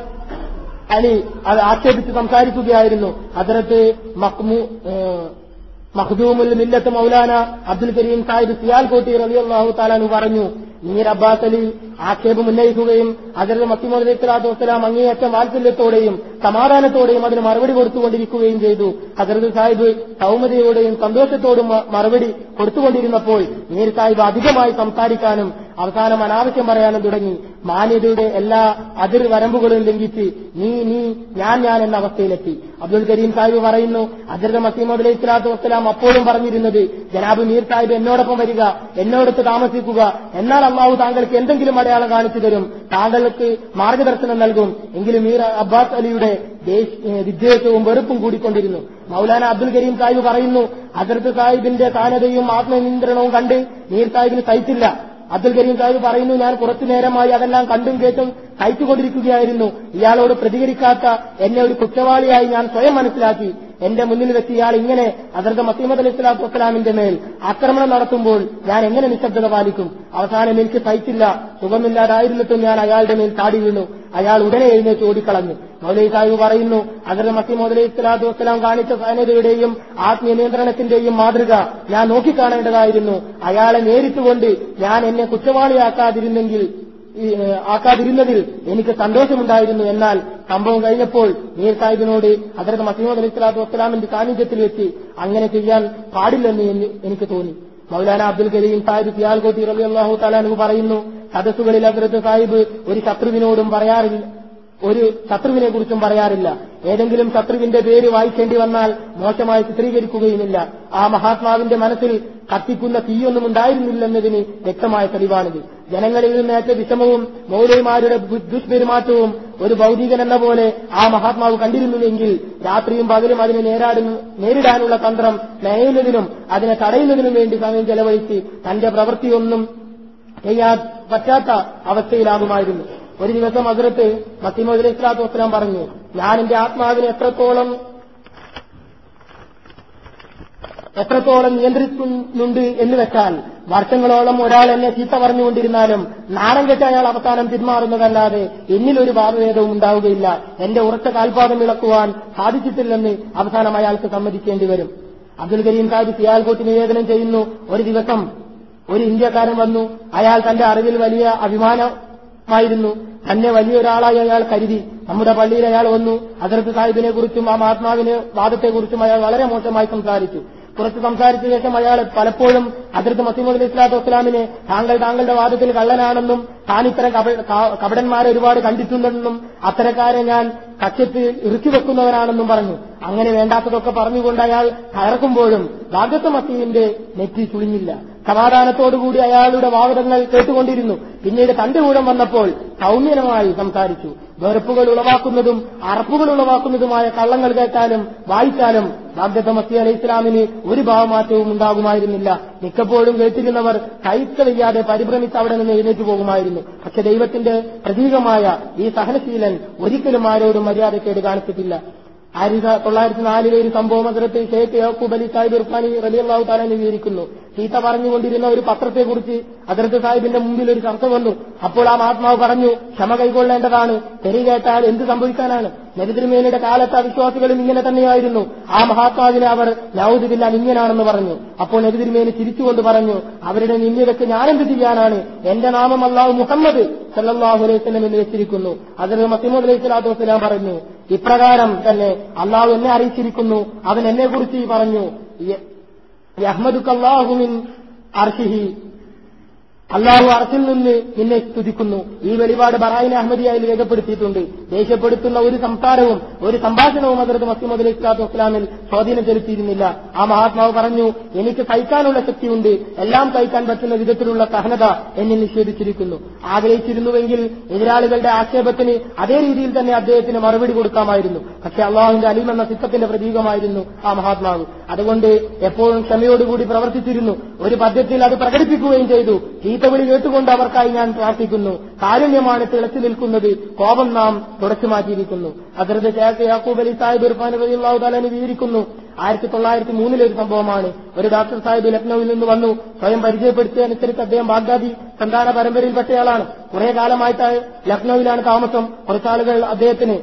അലി അത് ആക്ഷേപിച്ച് സംസാരിക്കുകയായിരുന്നു അതിനകത്ത് മഖ്മു ഏഹ്, മഖ്ദൂമുൽ മില്ലത്ത് മൗലാന അബ്ദുൽ കരീം സാഹിബ് സിയാൽകോട്ടി റലി അള്ളാഹു താലാനു പറഞ്ഞു മീർ അബ്ബാസ് അലി ആക്ഷേപം ഉന്നയിക്കുകയും അതിർത്ത് മസീമദ് അലൈഹി സ്വലാത്തു വസ്സലാം അങ്ങേയറ്റം വാത്സല്യത്തോടെയും സമാധാനത്തോടെയും അതിന് മറുപടി കൊടുത്തുകൊണ്ടിരിക്കുകയും ചെയ്തു ഹസരത് സാഹിബ് സൗമ്യതയോടെയും സന്തോഷത്തോടും മ- മറുപടി കൊടുത്തുകൊണ്ടിരുന്നപ്പോൾ മീർ സാഹിബ് അധികമായി സംസാരിക്കാനും അവസാനം അനാവശ്യം പറയാനും തുടങ്ങി മാന്യതയുടെ എല്ലാ അതിർ വരമ്പുകളും ലംഘിച്ച് നീ നീ ഞാൻ ഞാൻ എന്ന അവസ്ഥയിലെത്തി അബ്ദുൽ കരീം സാഹിബ് പറയുന്നു അതിർത്ത മസീമദ് അലൈഹി സ്വലാത്തു വസ്സലാം അപ്പോഴും പറഞ്ഞിരുന്നത് ജനാബ് മീർ സാഹിബ് എന്നോടൊപ്പം വരിക എന്നോടൊത്ത് താമസിക്കുക എന്നാൽ അള്ളാഹു താങ്കൾക്ക് എന്തെങ്കിലും അടയാളം കാണിച്ചു തരും താങ്കൾക്ക് മാർഗദർശനം നൽകും എങ്കിലും മീർ അബ്ബാസ് അലിയുടെ ദേശ്- ഏഹ് വിദ്വേഷവും വെറുപ്പും കൂടിക്കൊണ്ടിരുന്നു മൗലാന അബ്ദുൽ കരീം സാഹിബ് പറയുന്നു അതിർത്ത് സാഹിബിന്റെ താനതയും ആത്മനിയന്ത്രണവും കണ്ട് മീർ സാഹിബിന് സഹിച്ചില്ല അബ്ദുൽ കരീം സാഹിബ് പറയുന്നു ഞാൻ കുറച്ചു നേരമായി അതെല്ലാം കണ്ടും കേട്ടും സഹിച്ചുകൊണ്ടിരിക്കുകയായിരുന്നു ഇയാളോട് പ്രതികരിക്കാത്ത എന്നെ ഒരു കുറ്റവാളിയായി ഞാൻ സ്വയം മനസ്സിലാക്കി എന്റെ മുന്നിൽ വെച്ച് ഇയാൾ ഇങ്ങനെ അതിർത്ത് മസീമദ് അലൈഹി സ്വലാത്തു വസ്സലാമിന്റെ മേൽ ആക്രമണം നടത്തുമ്പോൾ ഞാൻ എങ്ങനെ നിശബ്ദത പാലിക്കും അവസാനം എനിക്ക് സഹിച്ചില്ല സുഖമില്ലാതായിരുന്നിട്ടും ഞാൻ അയാളുടെ മേൽ ചാടി വീണു അയാൾ ഉടനെ എഴുന്നേറ്റ് ഓടിക്കളഞ്ഞു മൗലൈ സാഹിബ് പറയുന്നു അതിർത്ത് മസീമദ് അലൈഹി സ്വലാത്തു വസ്സലാം കാണിച്ച സൈന്യതയുടെയും ആത്മീയ നിയന്ത്രണത്തിന്റെയും മാതൃക ഞാൻ നോക്കിക്കാണേണ്ടതായിരുന്നു അയാളെ നേരിട്ടുകൊണ്ട് ഞാൻ എന്നെ കുറ്റവാളിയാക്കാതിരുന്നെങ്കിൽ ഈ, ഏഹ്, ആക്കാതിരുന്നതിൽ എനിക്ക് സന്തോഷമുണ്ടായിരുന്നു എന്നാൽ സംഭവം കഴിഞ്ഞപ്പോൾ മീർ സാഹിബിനോട് അതിർത്ത് മസീമദ് അലൈഹി സ്വലാത്തു വസ്സലാമിന്റെ സാന്നിധ്യത്തിൽ വെച്ച് അങ്ങനെ ചെയ്യാൻ പാടില്ലെന്ന് എനി- എനിക്ക് തോന്നി മൗലാന അബ്ദുൽ കരീം സാഹിബ് സിയാൽകോട്ടി റബി അള്ളാഹു താലാനു പറയുന്നു സദസ്സുകളിൽ അതിർത്ത് സാഹിബ് ഒരു ശത്രുവിനോടും പറയാറില്ല ഒരു ശത്രുവിനെ കുറിച്ചും പറയാറില്ല ഏതെങ്കിലും ശത്രുവിന്റെ പേര് വായിക്കേണ്ടി വന്നാൽ മോശമായി ചിത്രീകരിക്കുകയുമില്ല ആ മഹാത്മാവിന്റെ മനസ്സിൽ കത്തിക്കുന്ന തീയൊന്നും ഉണ്ടായിരുന്നില്ലെന്നതിന് വ്യക്തമായ തെളിവാണിത് ജനങ്ങളിൽ നിന്നേറ്റ വിഷമവും മൗലൈമാരുടെ ദു- ദുഷ്പെരുമാറ്റവും ഒരു ഭൗതികൻ എന്ന പോലെ ആ മഹാത്മാവ് കണ്ടിരുന്നുവെങ്കിൽ രാത്രിയും പകലും അതിനെ നേരാടുന്ന നേരിടാനുള്ള തന്ത്രം നയുന്നതിനും അതിനെ തടയുന്നതിനും വേണ്ടി സമയം ചെലവഴിച്ച് തന്റെ പ്രവൃത്തിയൊന്നും ചെയ്യാൻ പറ്റാത്ത അവസ്ഥയിലാകുമായിരുന്നു ഒരു ദിവസം അതിർത്ത് മസീമദ് അലൈഹി സ്വലാത്തു വസ്സലാം പറഞ്ഞു ഞാൻ എന്റെ ആത്മാവിനെ എത്രത്തോളം എത്രത്തോളം നിയന്ത്രിക്കുന്നുണ്ട് എന്ന് വെച്ചാൽ വർഷങ്ങളോളം ഒരാൾ എന്നെ ചീത്ത പറഞ്ഞുകൊണ്ടിരുന്നാലും നാണം കെട്ട് അയാൾ അവസാനം പിന്മാറുന്നതല്ലാതെ എന്നിലൊരു ഭാവഭേദവും ഉണ്ടാവുകയില്ല എന്റെ ഉറച്ച കാൽപാദം ഇളക്കുവാൻ സാധിച്ചിട്ടില്ലെന്ന് അവസാനം അയാൾക്ക് സമ്മതിക്കേണ്ടി വരും അബ്ദുൽ കരീം സാഹിബ് സിയാൽകോട്ട് നിവേദനം ചെയ്യുന്നു ഒരു ദിവസം ഒരു ഇന്ത്യക്കാരൻ വന്നു അയാൾ തന്റെ അറിവിൽ വലിയ അഭിമാനമായിരുന്നു തന്നെ വലിയൊരാളായി അയാൾ കരുതി നമ്മുടെ പള്ളിയിൽ അയാൾ വന്നു അതിർത്ത് സാഹിബിനെ കുറിച്ചും ആ മഹാത്മാവിന് വാദത്തെക്കുറിച്ചും അയാൾ വളരെ മോശമായി സംസാരിച്ചു കുറച്ച് സംസാരിച്ച ശേഷം അയാൾ പലപ്പോഴും അതിർത്ത് മസീമുദ് ഇസ്ലാത്തു വസ്സലാമിനെ താങ്കൾ താങ്കളുടെ വാദത്തിൽ കള്ളനാണെന്നും താൻ ഇത്തരം കപ- ക- കപടന്മാരെ ഒരുപാട് കണ്ടിട്ടുണ്ടെന്നും അത്തരക്കാരെ ഞാൻ കച്ചത്ത് ഇറുക്കി വെക്കുന്നവനാണെന്നും പറഞ്ഞു അങ്ങനെ വേണ്ടാത്തതൊക്കെ പറഞ്ഞുകൊണ്ട് അയാൾ കയർക്കുമ്പോഴും ഭാഗത്ത് മസീദിന്റെ നെറ്റി ചുളിഞ്ഞില്ല സമാധാനത്തോടുകൂടി അയാളുടെ വാദങ്ങൾ കേട്ടുകൊണ്ടിരുന്നു പിന്നീട് തന്റെ ഊഴം വന്നപ്പോൾ സൗമ്യനമായി സംസാരിച്ചു വെറുപ്പുകൾ ഉളവാക്കുന്നതും അറപ്പുകൾ ഉളവാക്കുന്നതുമായ കള്ളങ്ങൾ കേട്ടാലും വായിച്ചാലും ബാഗ്ദത്ത മസി അലൈഹി ഇസ്ലാമിന് ഒരു ഭാവമാറ്റവും ഉണ്ടാകുമായിരുന്നില്ല മിക്കപ്പോഴും കേട്ടിരുന്നവർ കൈത്ത വയ്യാതെ പരിഭ്രമിച്ച് അവിടെ നിന്ന് എഴുന്നേറ്റ് പോകുമായിരുന്നു പക്ഷെ ദൈവത്തിന്റെ പ്രതീകമായ ഈ സഹനശീലൻ ഒരിക്കലും ആരോടും മര്യാദക്കേട് കാണിച്ചിട്ടില്ല ആയിരത്തി തൊള്ളായിരത്തി നാലിലെ ഒരു സംഭവം അതിർത്ത് ഷേഖ് യാക്കൂബ് അലി സാഹിബ് ഇർഫാനി റലിയല്ലാഹു താലാൻ വിവരിക്കുന്നു ചീത്ത പറഞ്ഞുകൊണ്ടിരുന്ന ഒരു പത്രത്തെക്കുറിച്ച് അതിർത്ത് സാഹിബിന്റെ മുമ്പിൽ ഒരു ചർച്ച വന്നു അപ്പോൾ ആ മഹാത്മാവ് പറഞ്ഞു ക്ഷമ കൈക്കൊള്ളേണ്ടതാണ് തെറി കേട്ടാൽ എന്ത് സംഭവിക്കാനാണ് നബിതിരുമേനയുടെ കാലത്ത് ആ വിശ്വാസികളും ഇങ്ങനെ തന്നെയായിരുന്നു ആ മഹാത്മാവിനെ അവർ നൌദില്ല ഇങ്ങനാണെന്ന് പറഞ്ഞു അപ്പോൾ നബിതിരുമേന് ചിരിച്ചുകൊണ്ട് പറഞ്ഞു അവരുടെ നിന്യതയ്ക്ക് ഞാനെന്ത് ചെയ്യാനാണ് എന്റെ നാമം അള്ളാഹു മുഹമ്മദ് സല്ലാഹു അലൈഹി സ്വലം എന്ന് വെച്ചിരിക്കുന്നു അതിൽ മസീമദ് അലൈഹി സ്വലാത്തു വസ്സലാം പറഞ്ഞു ഇപ്രകാരം തന്നെ അള്ളാഹു എന്നെ അറിയിച്ചിരിക്കുന്നു അവൻ എന്നെ കുറിച്ച് പറഞ്ഞു യഹ്മദുക്കല്ലാഹുമിൻ അർഷിഹി അള്ളാഹു അർഷിൽ നിന്ന് നിന്നെ സ്തുതിക്കുന്നു ഈ വെളിപാട് ബറായിൻ അഹമ്മദിയായി രേഖപ്പെടുത്തിയിട്ടുണ്ട് ദേഷ്യപ്പെടുത്തുന്ന ഒരു സംസാരവും ഒരു സംഭാഷണവും അതിർത്ത് മസീമദ് അലൈഹി സ്വലാത്തു വസ്സലാമിൽ സ്വാധീനം ചെലുത്തിയിരുന്നില്ല ആ മഹാത്മാവ് പറഞ്ഞു എനിക്ക് സഹിക്കാനുള്ള ശക്തിയുണ്ട് എല്ലാം സഹിക്കാൻ പറ്റുന്ന വിധത്തിലുള്ള സഹനത എന്നിൽ നിഷേധിച്ചിരിക്കുന്നു ആഗ്രഹിച്ചിരുന്നുവെങ്കിൽ എതിരാളികളുടെ ആക്ഷേപത്തിന് അതേ രീതിയിൽ തന്നെ അദ്ദേഹത്തിന് മറുപടി കൊടുക്കാമായിരുന്നു പക്ഷെ അള്ളാഹുവിന്റെ അലീം എന്ന സിദ്ധത്തിന്റെ പ്രതീകമായിരുന്നു ആ മഹാത്മാവ് അതുകൊണ്ട് എപ്പോഴും ക്ഷമയോടുകൂടി പ്രവർത്തിച്ചിരുന്നു ഒരു പദ്യത്തിൽ അത് പ്രകടിപ്പിക്കുകയും ചെയ്തു ചീത്തവിളി കേട്ടുകൊണ്ട് അവർക്കായി ഞാൻ പ്രാർത്ഥിക്കുന്നു കാരുണ്യമാണ് തിളച്ചു നിൽക്കുന്നത് കോപം നാം തുടച്ചു മാറ്റിയിരിക്കുന്നു അതിർത്ത് ഷേഖ് യാക്കൂബ് അലി സാഹിബ് ഇർഫാൻ റളിയല്ലാഹു തആല വിവരിക്കുന്നു ആയിരത്തി തൊള്ളായിരത്തി മൂന്നിലെ ഒരു സംഭവമാണ് ഒരു ഡോക്ടർ സാഹിബ് ലക്നൌവിൽ നിന്ന് വന്നു സ്വയം പരിചയപ്പെടുത്തിയതനുസരിച്ച് അദ്ദേഹം ബാഗ്ദാദി സന്താന പരമ്പരയിൽപ്പെട്ടയാളാണ് കുറെ കാലമായിട്ട് ലക്നൌവിലാണ് താമസം കുറച്ചാളുകൾ അദ്ദേഹത്തിന്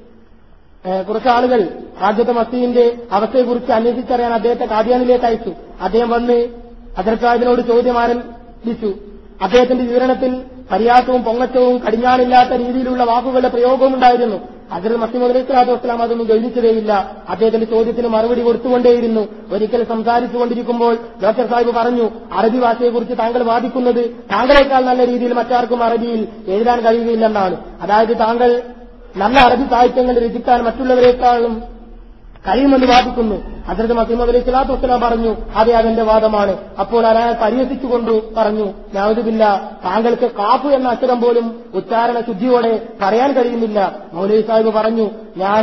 ഏഹ് കുറച്ച് ആളുകൾ രാജ്യത്തെ മസീദിന്റെ അവസ്ഥയെക്കുറിച്ച് അന്വേഷിച്ചറിയാൻ അദ്ദേഹത്തെ കാദ്യാനിലേക്ക് അയച്ചു അദ്ദേഹം വന്ന് അതിർക്കാദിനോട് ചോദ്യം ആരംഭിച്ചു അദ്ദേഹത്തിന്റെ വിവരണത്തിൽ പര്യാസവും പൊങ്ങച്ചവും കടിഞ്ഞാണില്ലാത്ത രീതിയിലുള്ള വാക്കുകളുടെ പ്രയോഗവും ഉണ്ടായിരുന്നു അതിൽ മസീമദ് അലൈഹി സ്വലാത്തു വസ്സലാം അതൊന്നും ഗൗനിച്ചതേയില്ല അദ്ദേഹത്തിന്റെ ചോദ്യത്തിന് മറുപടി കൊടുത്തുകൊണ്ടേയിരുന്നു ഒരിക്കൽ സംസാരിച്ചുകൊണ്ടിരിക്കുമ്പോൾ ഡോക്ടർ സാഹിബ് പറഞ്ഞു അറബി ഭാഷയെക്കുറിച്ച് താങ്കൾ വാദിക്കുന്നത് താങ്കളെക്കാൾ നല്ല രീതിയിൽ മറ്റാർക്കും അറബിയിൽ എഴുതാൻ കഴിയുകയില്ലെന്നാണ് അതായത് താങ്കൾ നല്ല അറബി സാഹിത്യങ്ങൾ രചിക്കാൻ മറ്റുള്ളവരെക്കാളും കഴിയുമെന്ന് വാദിക്കുന്നു ഹസരത് മസീമദ് അലൈഹി സ്വലാത്തു വസ്സലാം പറഞ്ഞു അതെ അതെന്റെ വാദമാണ് അപ്പോൾ അയാൾ പരിഹസിച്ചുകൊണ്ട് പറഞ്ഞു ഞാവതുമില്ല താങ്കൾക്ക് കാപ്പ് എന്ന അക്ഷരം പോലും ഉച്ചാരണ ശുദ്ധിയോടെ പറയാൻ കഴിയുന്നില്ല മൗലവി സാഹിബ് പറഞ്ഞു ഞാൻ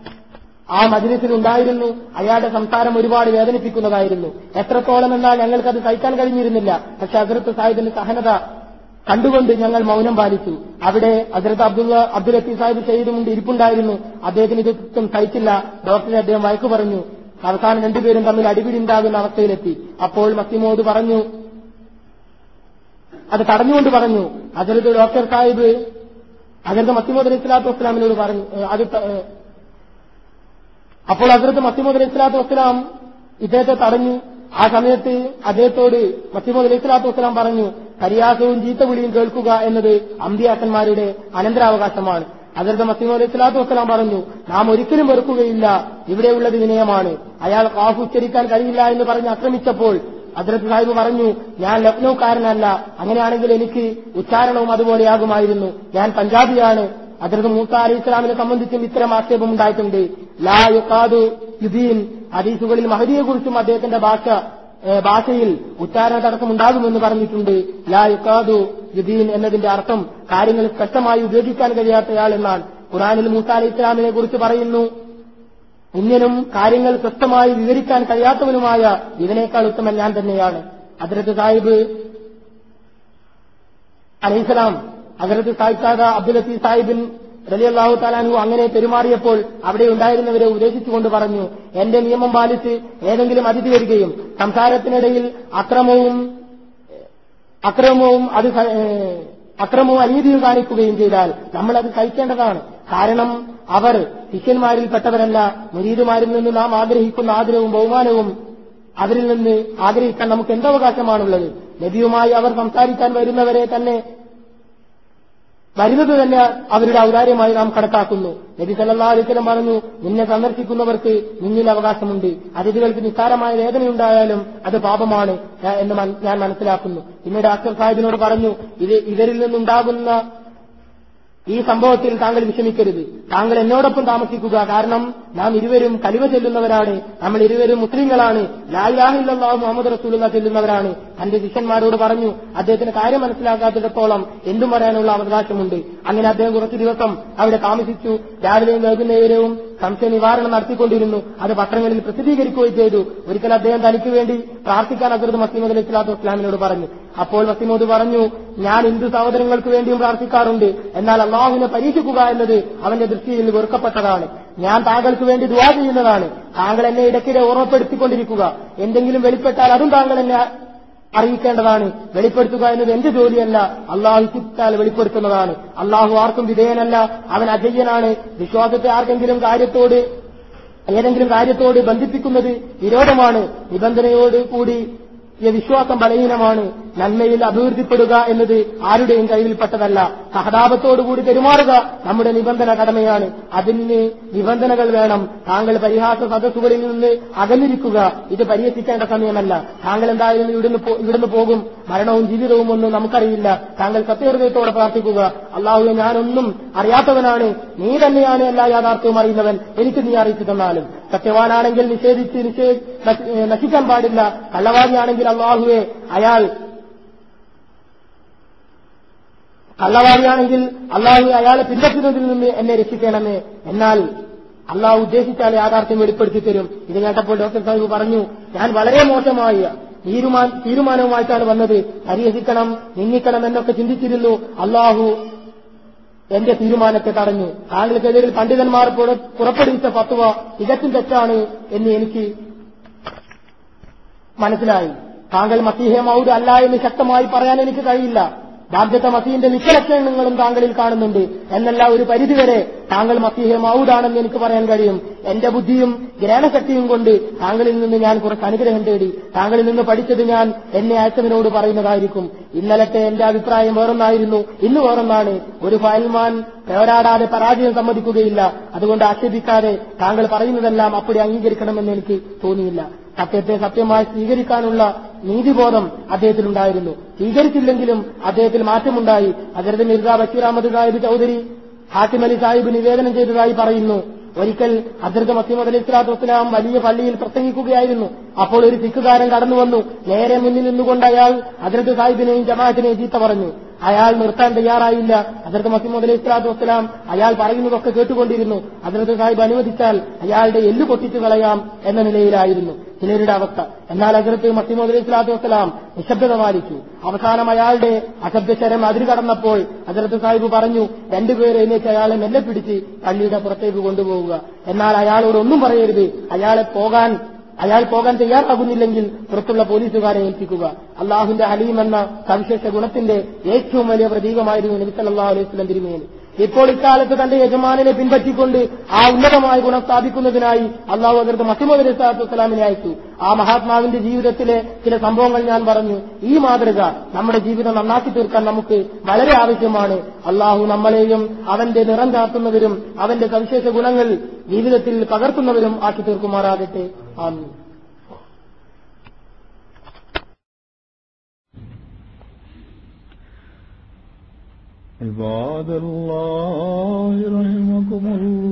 ആ മജിലിസിൽ ഉണ്ടായിരുന്നു അയാളുടെ സംസാരം ഒരുപാട് വേദനിപ്പിക്കുന്നതായിരുന്നു എത്രത്തോളം എന്നാൽ ഞങ്ങൾക്കത് സഹിക്കാൻ കഴിഞ്ഞിരുന്നില്ല പക്ഷെ ഹസരത്ത് സാഹിബിന്റെ സഹനത കണ്ടുകൊണ്ട് ഞങ്ങൾ മൗനം പാലിച്ചു അവിടെ ഹസരത്ത് അബ്ദുള്ള അബ്ദുൽ ലത്തീഫ് സാഹിബ് ചെയ്തുകൊണ്ട് ഇരിപ്പുണ്ടായിരുന്നു അദ്ദേഹത്തിന് ഇതൊന്നും സഹിച്ചില്ല ഡോക്ടറെ അദ്ദേഹം വഴക്കു പറഞ്ഞു അവസാനം രണ്ടുപേരും തമ്മിൽ അടിപിടി ഉണ്ടാകുന്ന അവസ്ഥയിലെത്തി അപ്പോൾ മസിമോദ് പറഞ്ഞു അത് തടഞ്ഞുകൊണ്ട് പറഞ്ഞു ഹസരത്ത് ഡോക്ടർ സാഹിബ് ഹസരത്ത് മസിമോദ് അലൈഹി സ്വലാത്തു വസ്സലാമിനോട് പറഞ്ഞു ഏഹ് അത് ത- ഏഹ് അപ്പോൾ ഹസരത്ത് മസിമോദ് അലൈഹി സ്വലാത്തു വസ്സലാം ഇദ്ദേഹത്തെ തടഞ്ഞു ആ സമയത്ത് അദ്ദേഹത്തോട് മസിമോദ് അലൈഹി സ്വലാത്തു വസ്സലാം പറഞ്ഞു പരിയാസവും ചീത്തവിളിയും കേൾക്കുക എന്നത് അമ്പിയാക്കന്മാരുടെ അനന്തരാവകാശമാണ് ഹസരത്ത് മസീമ് അലൈഹി സ്വലാത്തു വസ്സലാം പറഞ്ഞു നാം ഒരിക്കലും വെറുക്കുകയില്ല ഇവിടെയുള്ളത് വിനയമാണ് അയാൾ കാഫ് ഉച്ചരിക്കാൻ കഴിയില്ല എന്ന് പറഞ്ഞ് ആക്രമിച്ചപ്പോൾ ഹദ്രത്ത് സാഹിബ് പറഞ്ഞു ഞാൻ ലക്നൌക്കാരനല്ല അങ്ങനെയാണെങ്കിൽ എനിക്ക് ഉച്ചാരണവും അതുപോലെയാകുമായിരുന്നു ഞാൻ പഞ്ചാബിയാണ് ഹദ്രത്ത് മൂസ അലി ഇസ്ലാമിനെ സംബന്ധിച്ചും ഇത്തരം ആക്ഷേപം ഉണ്ടായിട്ടുണ്ട് ലാ യുക്കാദു യുദീൻ ഹദീസുകളിൽ മഹദിയെക്കുറിച്ചും അദ്ദേഹത്തിന്റെ ഭാഷ ഏഹ് ഭാഷയിൽ ഉച്ചാരണ തടസ്സം ഉണ്ടാകുമെന്ന് പറഞ്ഞിട്ടുണ്ട് ലാ യുക്കാദു യുദീൻ എന്നതിന്റെ അർത്ഥം കാര്യങ്ങൾ സ്പഷ്ടമായി ഉപയോഗിക്കാൻ കഴിയാത്തയാൾ എന്നാണ് ഖുറാനിൽ മൂസ അലി ഇസ്ലാമിനെ കുറിച്ച് പറയുന്നു ഇങ്ങനും കാര്യങ്ങൾ സ്വസ്ഥമായി വിവരിക്കാൻ കഴിയാത്തവനുമായ ഇതിനേക്കാൾ ഉത്തമൻ ഞാൻ തന്നെയാണ് അതിരത്ത് സാഹിബ് അലൈഹിസ്സലാം അതിരത്ത് സാഹിബ് അബ്ദുൽ ലത്തീഫ് സാഹിബിൻ റലിയല്ലാഹു താലാനു അങ്ങനെ പെരുമാറിയപ്പോൾ അവിടെ ഉണ്ടായിരുന്നവരെ ഉപദേശിച്ചുകൊണ്ട് പറഞ്ഞു എന്റെ നിയമം പാലിച്ച് ഏതെങ്കിലും അതിഥി വരികയും സംസാരത്തിനിടയിൽ അക്രമവും അക്രമവും അത് സ- ഏഹ് അക്രമവും അനീതിയും കാണിക്കുകയും ചെയ്താൽ നമ്മൾ അത് സഹിക്കേണ്ടതാണ് കാരണം അവർ ശിഷ്യന്മാരിൽപ്പെട്ടവരല്ല മുരീദുമാരിൽ നിന്ന് നാം ആഗ്രഹിക്കുന്ന ആദരവും ബഹുമാനവും അവരിൽ നിന്ന് ആഗ്രഹിക്കാൻ നമുക്ക് എന്തവകാശമാണുള്ളത് നബിയുമായി അവർ സംസാരിക്കാൻ വരുന്നവരെ തന്നെ വരുന്നത് തന്നെ അവരുടെ ഔദാര്യമായി നാം കണക്കാക്കുന്നു നബി സല്ലല്ലാഹു അലൈഹി വസല്ലം പറഞ്ഞു നിന്നെ സന്ദർശിക്കുന്നവർക്ക് നിന്നിൽ അവകാശമുണ്ട് അതിഥികൾക്ക് നിസ്സാരമായ വേദനയുണ്ടായാലും അത് പാപമാണ് ഞാൻ- എന്ന് മൻ- ഞാൻ മനസ്സിലാക്കുന്നു പിന്നീട് അക്സർ സാഹിബിനോട് പറഞ്ഞു ഇത് ഇവരിൽ നിന്നുണ്ടാകുന്ന ഈ സംഭവത്തിൽ താങ്കൾ വിഷമിക്കരുത് താങ്കൾ എന്നോടൊപ്പം താമസിക്കുക കാരണം നാം ഇരുവരും കലിമ ചെല്ലുന്നവരാണ് നമ്മൾ ഇരുവരും മുസ്ലിങ്ങളാണ് ലായിലാഹില്ലാഹു മുഹമ്മദ് റസൂലുള്ള ചെല്ലുന്നവരാണ് തന്റെ ശിഷ്യന്മാരോട് പറഞ്ഞു അദ്ദേഹത്തിന് കാര്യം മനസ്സിലാക്കാത്തിടത്തോളം എന്തും പറയാനുള്ള അവകാശമുണ്ട് അങ്ങനെ അദ്ദേഹം കുറച്ചു ദിവസം അവിടെ താമസിച്ചു രാവിലെയും വൈകുന്നേരവും സംശയ നിവാരണം നടത്തിക്കൊണ്ടിരുന്നു അത് പത്രങ്ങളിൽ പ്രസിദ്ധീകരിക്കുകയും ചെയ്തു ഒരിക്കൽ അദ്ദേഹം തനിക്ക് വേണ്ടി പ്രാർത്ഥിക്കാൻ അസറുദ് മസീമദ് അലൈഹി സ്വലാത്തു വസ്സലാമിനോട് പറഞ്ഞു അപ്പോൾ മസീമോദ് പറഞ്ഞു ഞാൻ ഹിന്ദു സഹോദരങ്ങൾക്ക് വേണ്ടിയും പ്രാർത്ഥിക്കാറുണ്ട് എന്നാൽ അള്ളാഹുവിനെ പരീക്ഷിക്കുക എന്നത് അവന്റെ ദൃഷ്ടിയിൽ വെറുക്കപ്പെട്ടതാണ് ഞാൻ താങ്കൾക്ക് വേണ്ടി ദുവാ ചെയ്യുന്നതാണ് താങ്കൾ എന്നെ ഇടയ്ക്കിടെ ഓർമ്മപ്പെടുത്തിക്കൊണ്ടിരിക്കുക എന്തെങ്കിലും വെളിപ്പെട്ടാൽ അതും താങ്കൾ എന്നെ അറിയിക്കേണ്ടതാണ് വെളിപ്പെടുത്തുക എന്നത് എന്റെ ജോലിയല്ല അള്ളാഹു ഇച്ഛിച്ചാൽ വെളിപ്പെടുത്തുന്നതാണ് അള്ളാഹു ആർക്കും വിധേയനല്ല അവൻ അജയ്യനാണ് വിശ്വാസത്തെ ആർക്കെങ്കിലും കാര്യത്തോട് ഏതെങ്കിലും കാര്യത്തോട് ബന്ധിപ്പിക്കുന്നത് വിരോധമാണ് നിബന്ധനയോട് കൂടി ഈ വിശ്വാസം ബലഹീനമാണ് നന്മയിൽ അഭിവൃദ്ധിപ്പെടുക എന്നത് ആരുടെയും കയ്യിൽപ്പെട്ടതല്ല സഹതാപത്തോടുകൂടി പെരുമാറുക നമ്മുടെ നിബന്ധന കടമയാണ് അതിന് നിബന്ധനകൾ വേണം താങ്കൾ പരിഹാസ സദസ്സുകളിൽ നിന്ന് അകന്നിരിക്കുക ഇത് പരിഹസിക്കേണ്ട സമയമല്ല താങ്കൾ എന്തായാലും ഇവിടുന്ന് പോ- ഇവിടുന്ന് പോകും മരണവും ജീവിതവും ഒന്നും നമുക്കറിയില്ല താങ്കൾ സത്യഹൃദയത്തോടെ പ്രാർത്ഥിക്കുക അള്ളാഹുവെ ഞാനൊന്നും അറിയാത്തവനാണ് നീ തന്നെയാണ് എല്ലാ യാഥാർത്ഥ്യവും അറിയുന്നവൻ എനിക്ക് നീ അറിയിച്ചു തന്നാലും സത്യവാനാണെങ്കിൽ നിഷേധിച്ച് നിഷേ നശി- ഏ, നശിക്കാൻ പാടില്ല കള്ളവാദിയാണെങ്കിൽ അള്ളാഹുവെ അയാൾ കള്ളവാദിയാണെങ്കിൽ അള്ളാഹു അയാളെ പിൻപറ്റുന്നതിൽ നിന്ന് എന്നെ രക്ഷിക്കണമേ എന്നാൽ അള്ളാഹു ഉദ്ദേശിച്ചാൽ യാഥാർത്ഥ്യം വെളിപ്പെടുത്തി തരും ഇത് കേട്ടപ്പോൾ ഡോക്ടർ സാഹിബ് പറഞ്ഞു ഞാൻ വളരെ മോശമായ തീരുമാന തീരുമാനവുമായിട്ടാണ് വന്നത് പരിഹസിക്കണം നിന്ദിക്കണം എന്നൊക്കെ ചിന്തിച്ചിരുന്നു അള്ളാഹു എന്റെ തീരുമാനത്തെ തടഞ്ഞു താങ്കൾക്കെതിരിൽ പണ്ഡിതന്മാർ പുറ- പുറപ്പെടുവിച്ച ഫത്വ തികച്ചും തെറ്റാണ് എന്ന് എനിക്ക് മനസ്സിലായി താങ്കൾ മസീഹെ മൗദ് അല്ല എന്ന് ശക്തമായി പറയാൻ എനിക്ക് കഴിയില്ല ബാധ്യത മസീഹിന്റെ മിക്ക ലക്ഷണങ്ങളും താങ്കളിൽ കാണുന്നുണ്ട് എന്നല്ല ഒരു പരിധിവരെ താങ്കൾ മസീഹെ മൗദാണെന്ന് എനിക്ക് പറയാൻ കഴിയും എന്റെ ബുദ്ധിയും ഗ്രഹണശക്തിയും കൊണ്ട് താങ്കളിൽ നിന്ന് ഞാൻ കുറച്ച് അനുഗ്രഹം തേടി താങ്കളിൽ നിന്ന് പഠിച്ചത് ഞാൻ എന്നെ അയച്ചവനോട് പറയുന്നതായിരിക്കും ഇന്നലത്തെ എന്റെ അഭിപ്രായം വേറൊന്നായിരുന്നു ഇന്ന് വേറൊന്നാണ് ഒരു ഫയൽമാൻ പോരാടാതെ പരാജയം സമ്മതിക്കുകയില്ല അതുകൊണ്ട് ആക്ഷേപിക്കാതെ താങ്കൾ പറയുന്നതെല്ലാം അപ്പടി അംഗീകരിക്കണമെന്ന് എനിക്ക് തോന്നിയില്ല സത്യത്തെ സത്യമായി സ്വീകരിക്കാനുള്ള നീതിബോധം അദ്ദേഹത്തിനുണ്ടായിരുന്നു സ്വീകരിച്ചില്ലെങ്കിലും അദ്ദേഹത്തിൽ മാറ്റമുണ്ടായി അതിർത്ത് മിർസ ബഷീർ അഹമ്മദ് സാഹിബ് ചൌധരി ഹാത്തിം അലി സാഹിബ് നിവേദനം ചെയ്തതായി പറയുന്നു ഒരിക്കൽ അതിർത്ത് മസീമദ് അലി ഇസ്ലാത്തു വസ്സലാം വലിയ പള്ളിയിൽ പ്രസംഗിക്കുകയായിരുന്നു അപ്പോൾ ഒരു സിഖുകാരൻ കടന്നു വന്നു നേരെ മുന്നിൽ നിന്നുകൊണ്ട് അയാൾ അതിർത്ത് സാഹിബിനെയും ജമാഅത്തിനെയും ചീത്ത പറഞ്ഞു അയാൾ നിർത്താൻ തയ്യാറായില്ല അതിർത്ത് മസീമദ് അലി ഇസ്ലാത്തു വസ്സലാം അയാൾ പറയുന്നതൊക്കെ കേട്ടുകൊണ്ടിരുന്നു അതിർത്ത് സാഹിബ് അനുവദിച്ചാൽ അയാളുടെ എല്ല് പൊട്ടിച്ചു കളയാം എന്ന നിലയിലായിരുന്നു ചിലരുടെ അവസ്ഥ എന്നാൽ അതിർത്ത് മസീമദ് അലി ഇസ്ലാത്തു വസ്സലാം നിശബ്ദത പാലിച്ചു അവസാനം അയാളുടെ അശബ്ദശരം അതിര് കടന്നപ്പോൾ അതിർത്ത് സാഹിബ് പറഞ്ഞു രണ്ടുപേരെ എഴുന്നേറ്റ് അയാളെ മെല്ലെ പിടിച്ച് പള്ളിയുടെ പുറത്തേക്ക് കൊണ്ടുപോവുക എന്നാൽ അയാളോട് ഒന്നും പറയരുത് അയാളെ പോകാൻ അയാൾ പോകാൻ തയ്യാറാകുന്നില്ലെങ്കിൽ പുറത്തുള്ള പോലീസുകാരെ ഏൽപ്പിക്കുക അള്ളാഹുന്റെ ഹലീം എന്ന സവിശേഷ ഗുണത്തിന്റെ ഏറ്റവും വലിയ പ്രതീകമായിരുന്നു നബി സല്ലല്ലാഹു അലൈഹി വസല്ലം തിരുമേനി ഇപ്പോൾ ഇക്കാലത്ത് തന്റെ യജമാനെ പിൻപറ്റിക്കൊണ്ട് ആ ഉന്നതമായ ഗുണം സ്ഥാപിക്കുന്നതിനായി അള്ളാഹു അതിർത്ത് മസിമദ് അലി സ്വലാത്തു വസ്സലാമിനെ അയച്ചു ആ മഹാത്മാവിന്റെ ജീവിതത്തിലെ ചില സംഭവങ്ങൾ ഞാൻ പറഞ്ഞു ഈ മാതൃക നമ്മുടെ ജീവിതം നന്നാക്കി തീർക്കാൻ നമുക്ക് വളരെ ആവശ്യമാണ് അള്ളാഹു നമ്മളെയും അവന്റെ നിറം ചാർത്തുന്നവരും അവന്റെ സവിശേഷ ഗുണങ്ങൾ ജീവിതത്തിൽ പകർത്തുന്നവരും ആക്കി തീർക്കുമാറാകട്ടെ ആമീൻ عباد الله رحمكم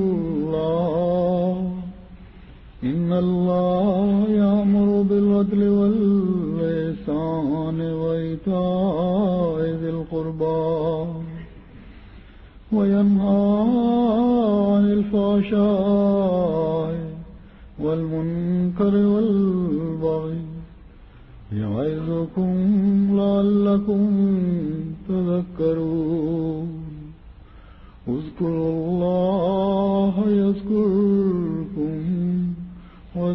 الله إن الله يأمر بالعدل والإحسان وإيتاء ذي القربى وينهى عن الفحشاء والمنكر والبغي يعظكم لعلكم تذكرون اذكروا الله يذكركم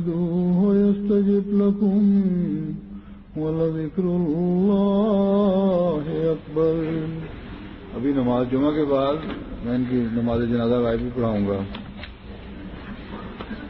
وادعوه يستجب لكم ولذكر الله अभी नमाज जुमा के बाद मैं इनकी नमाज जनाजा गायब भी पढ़ाऊंगा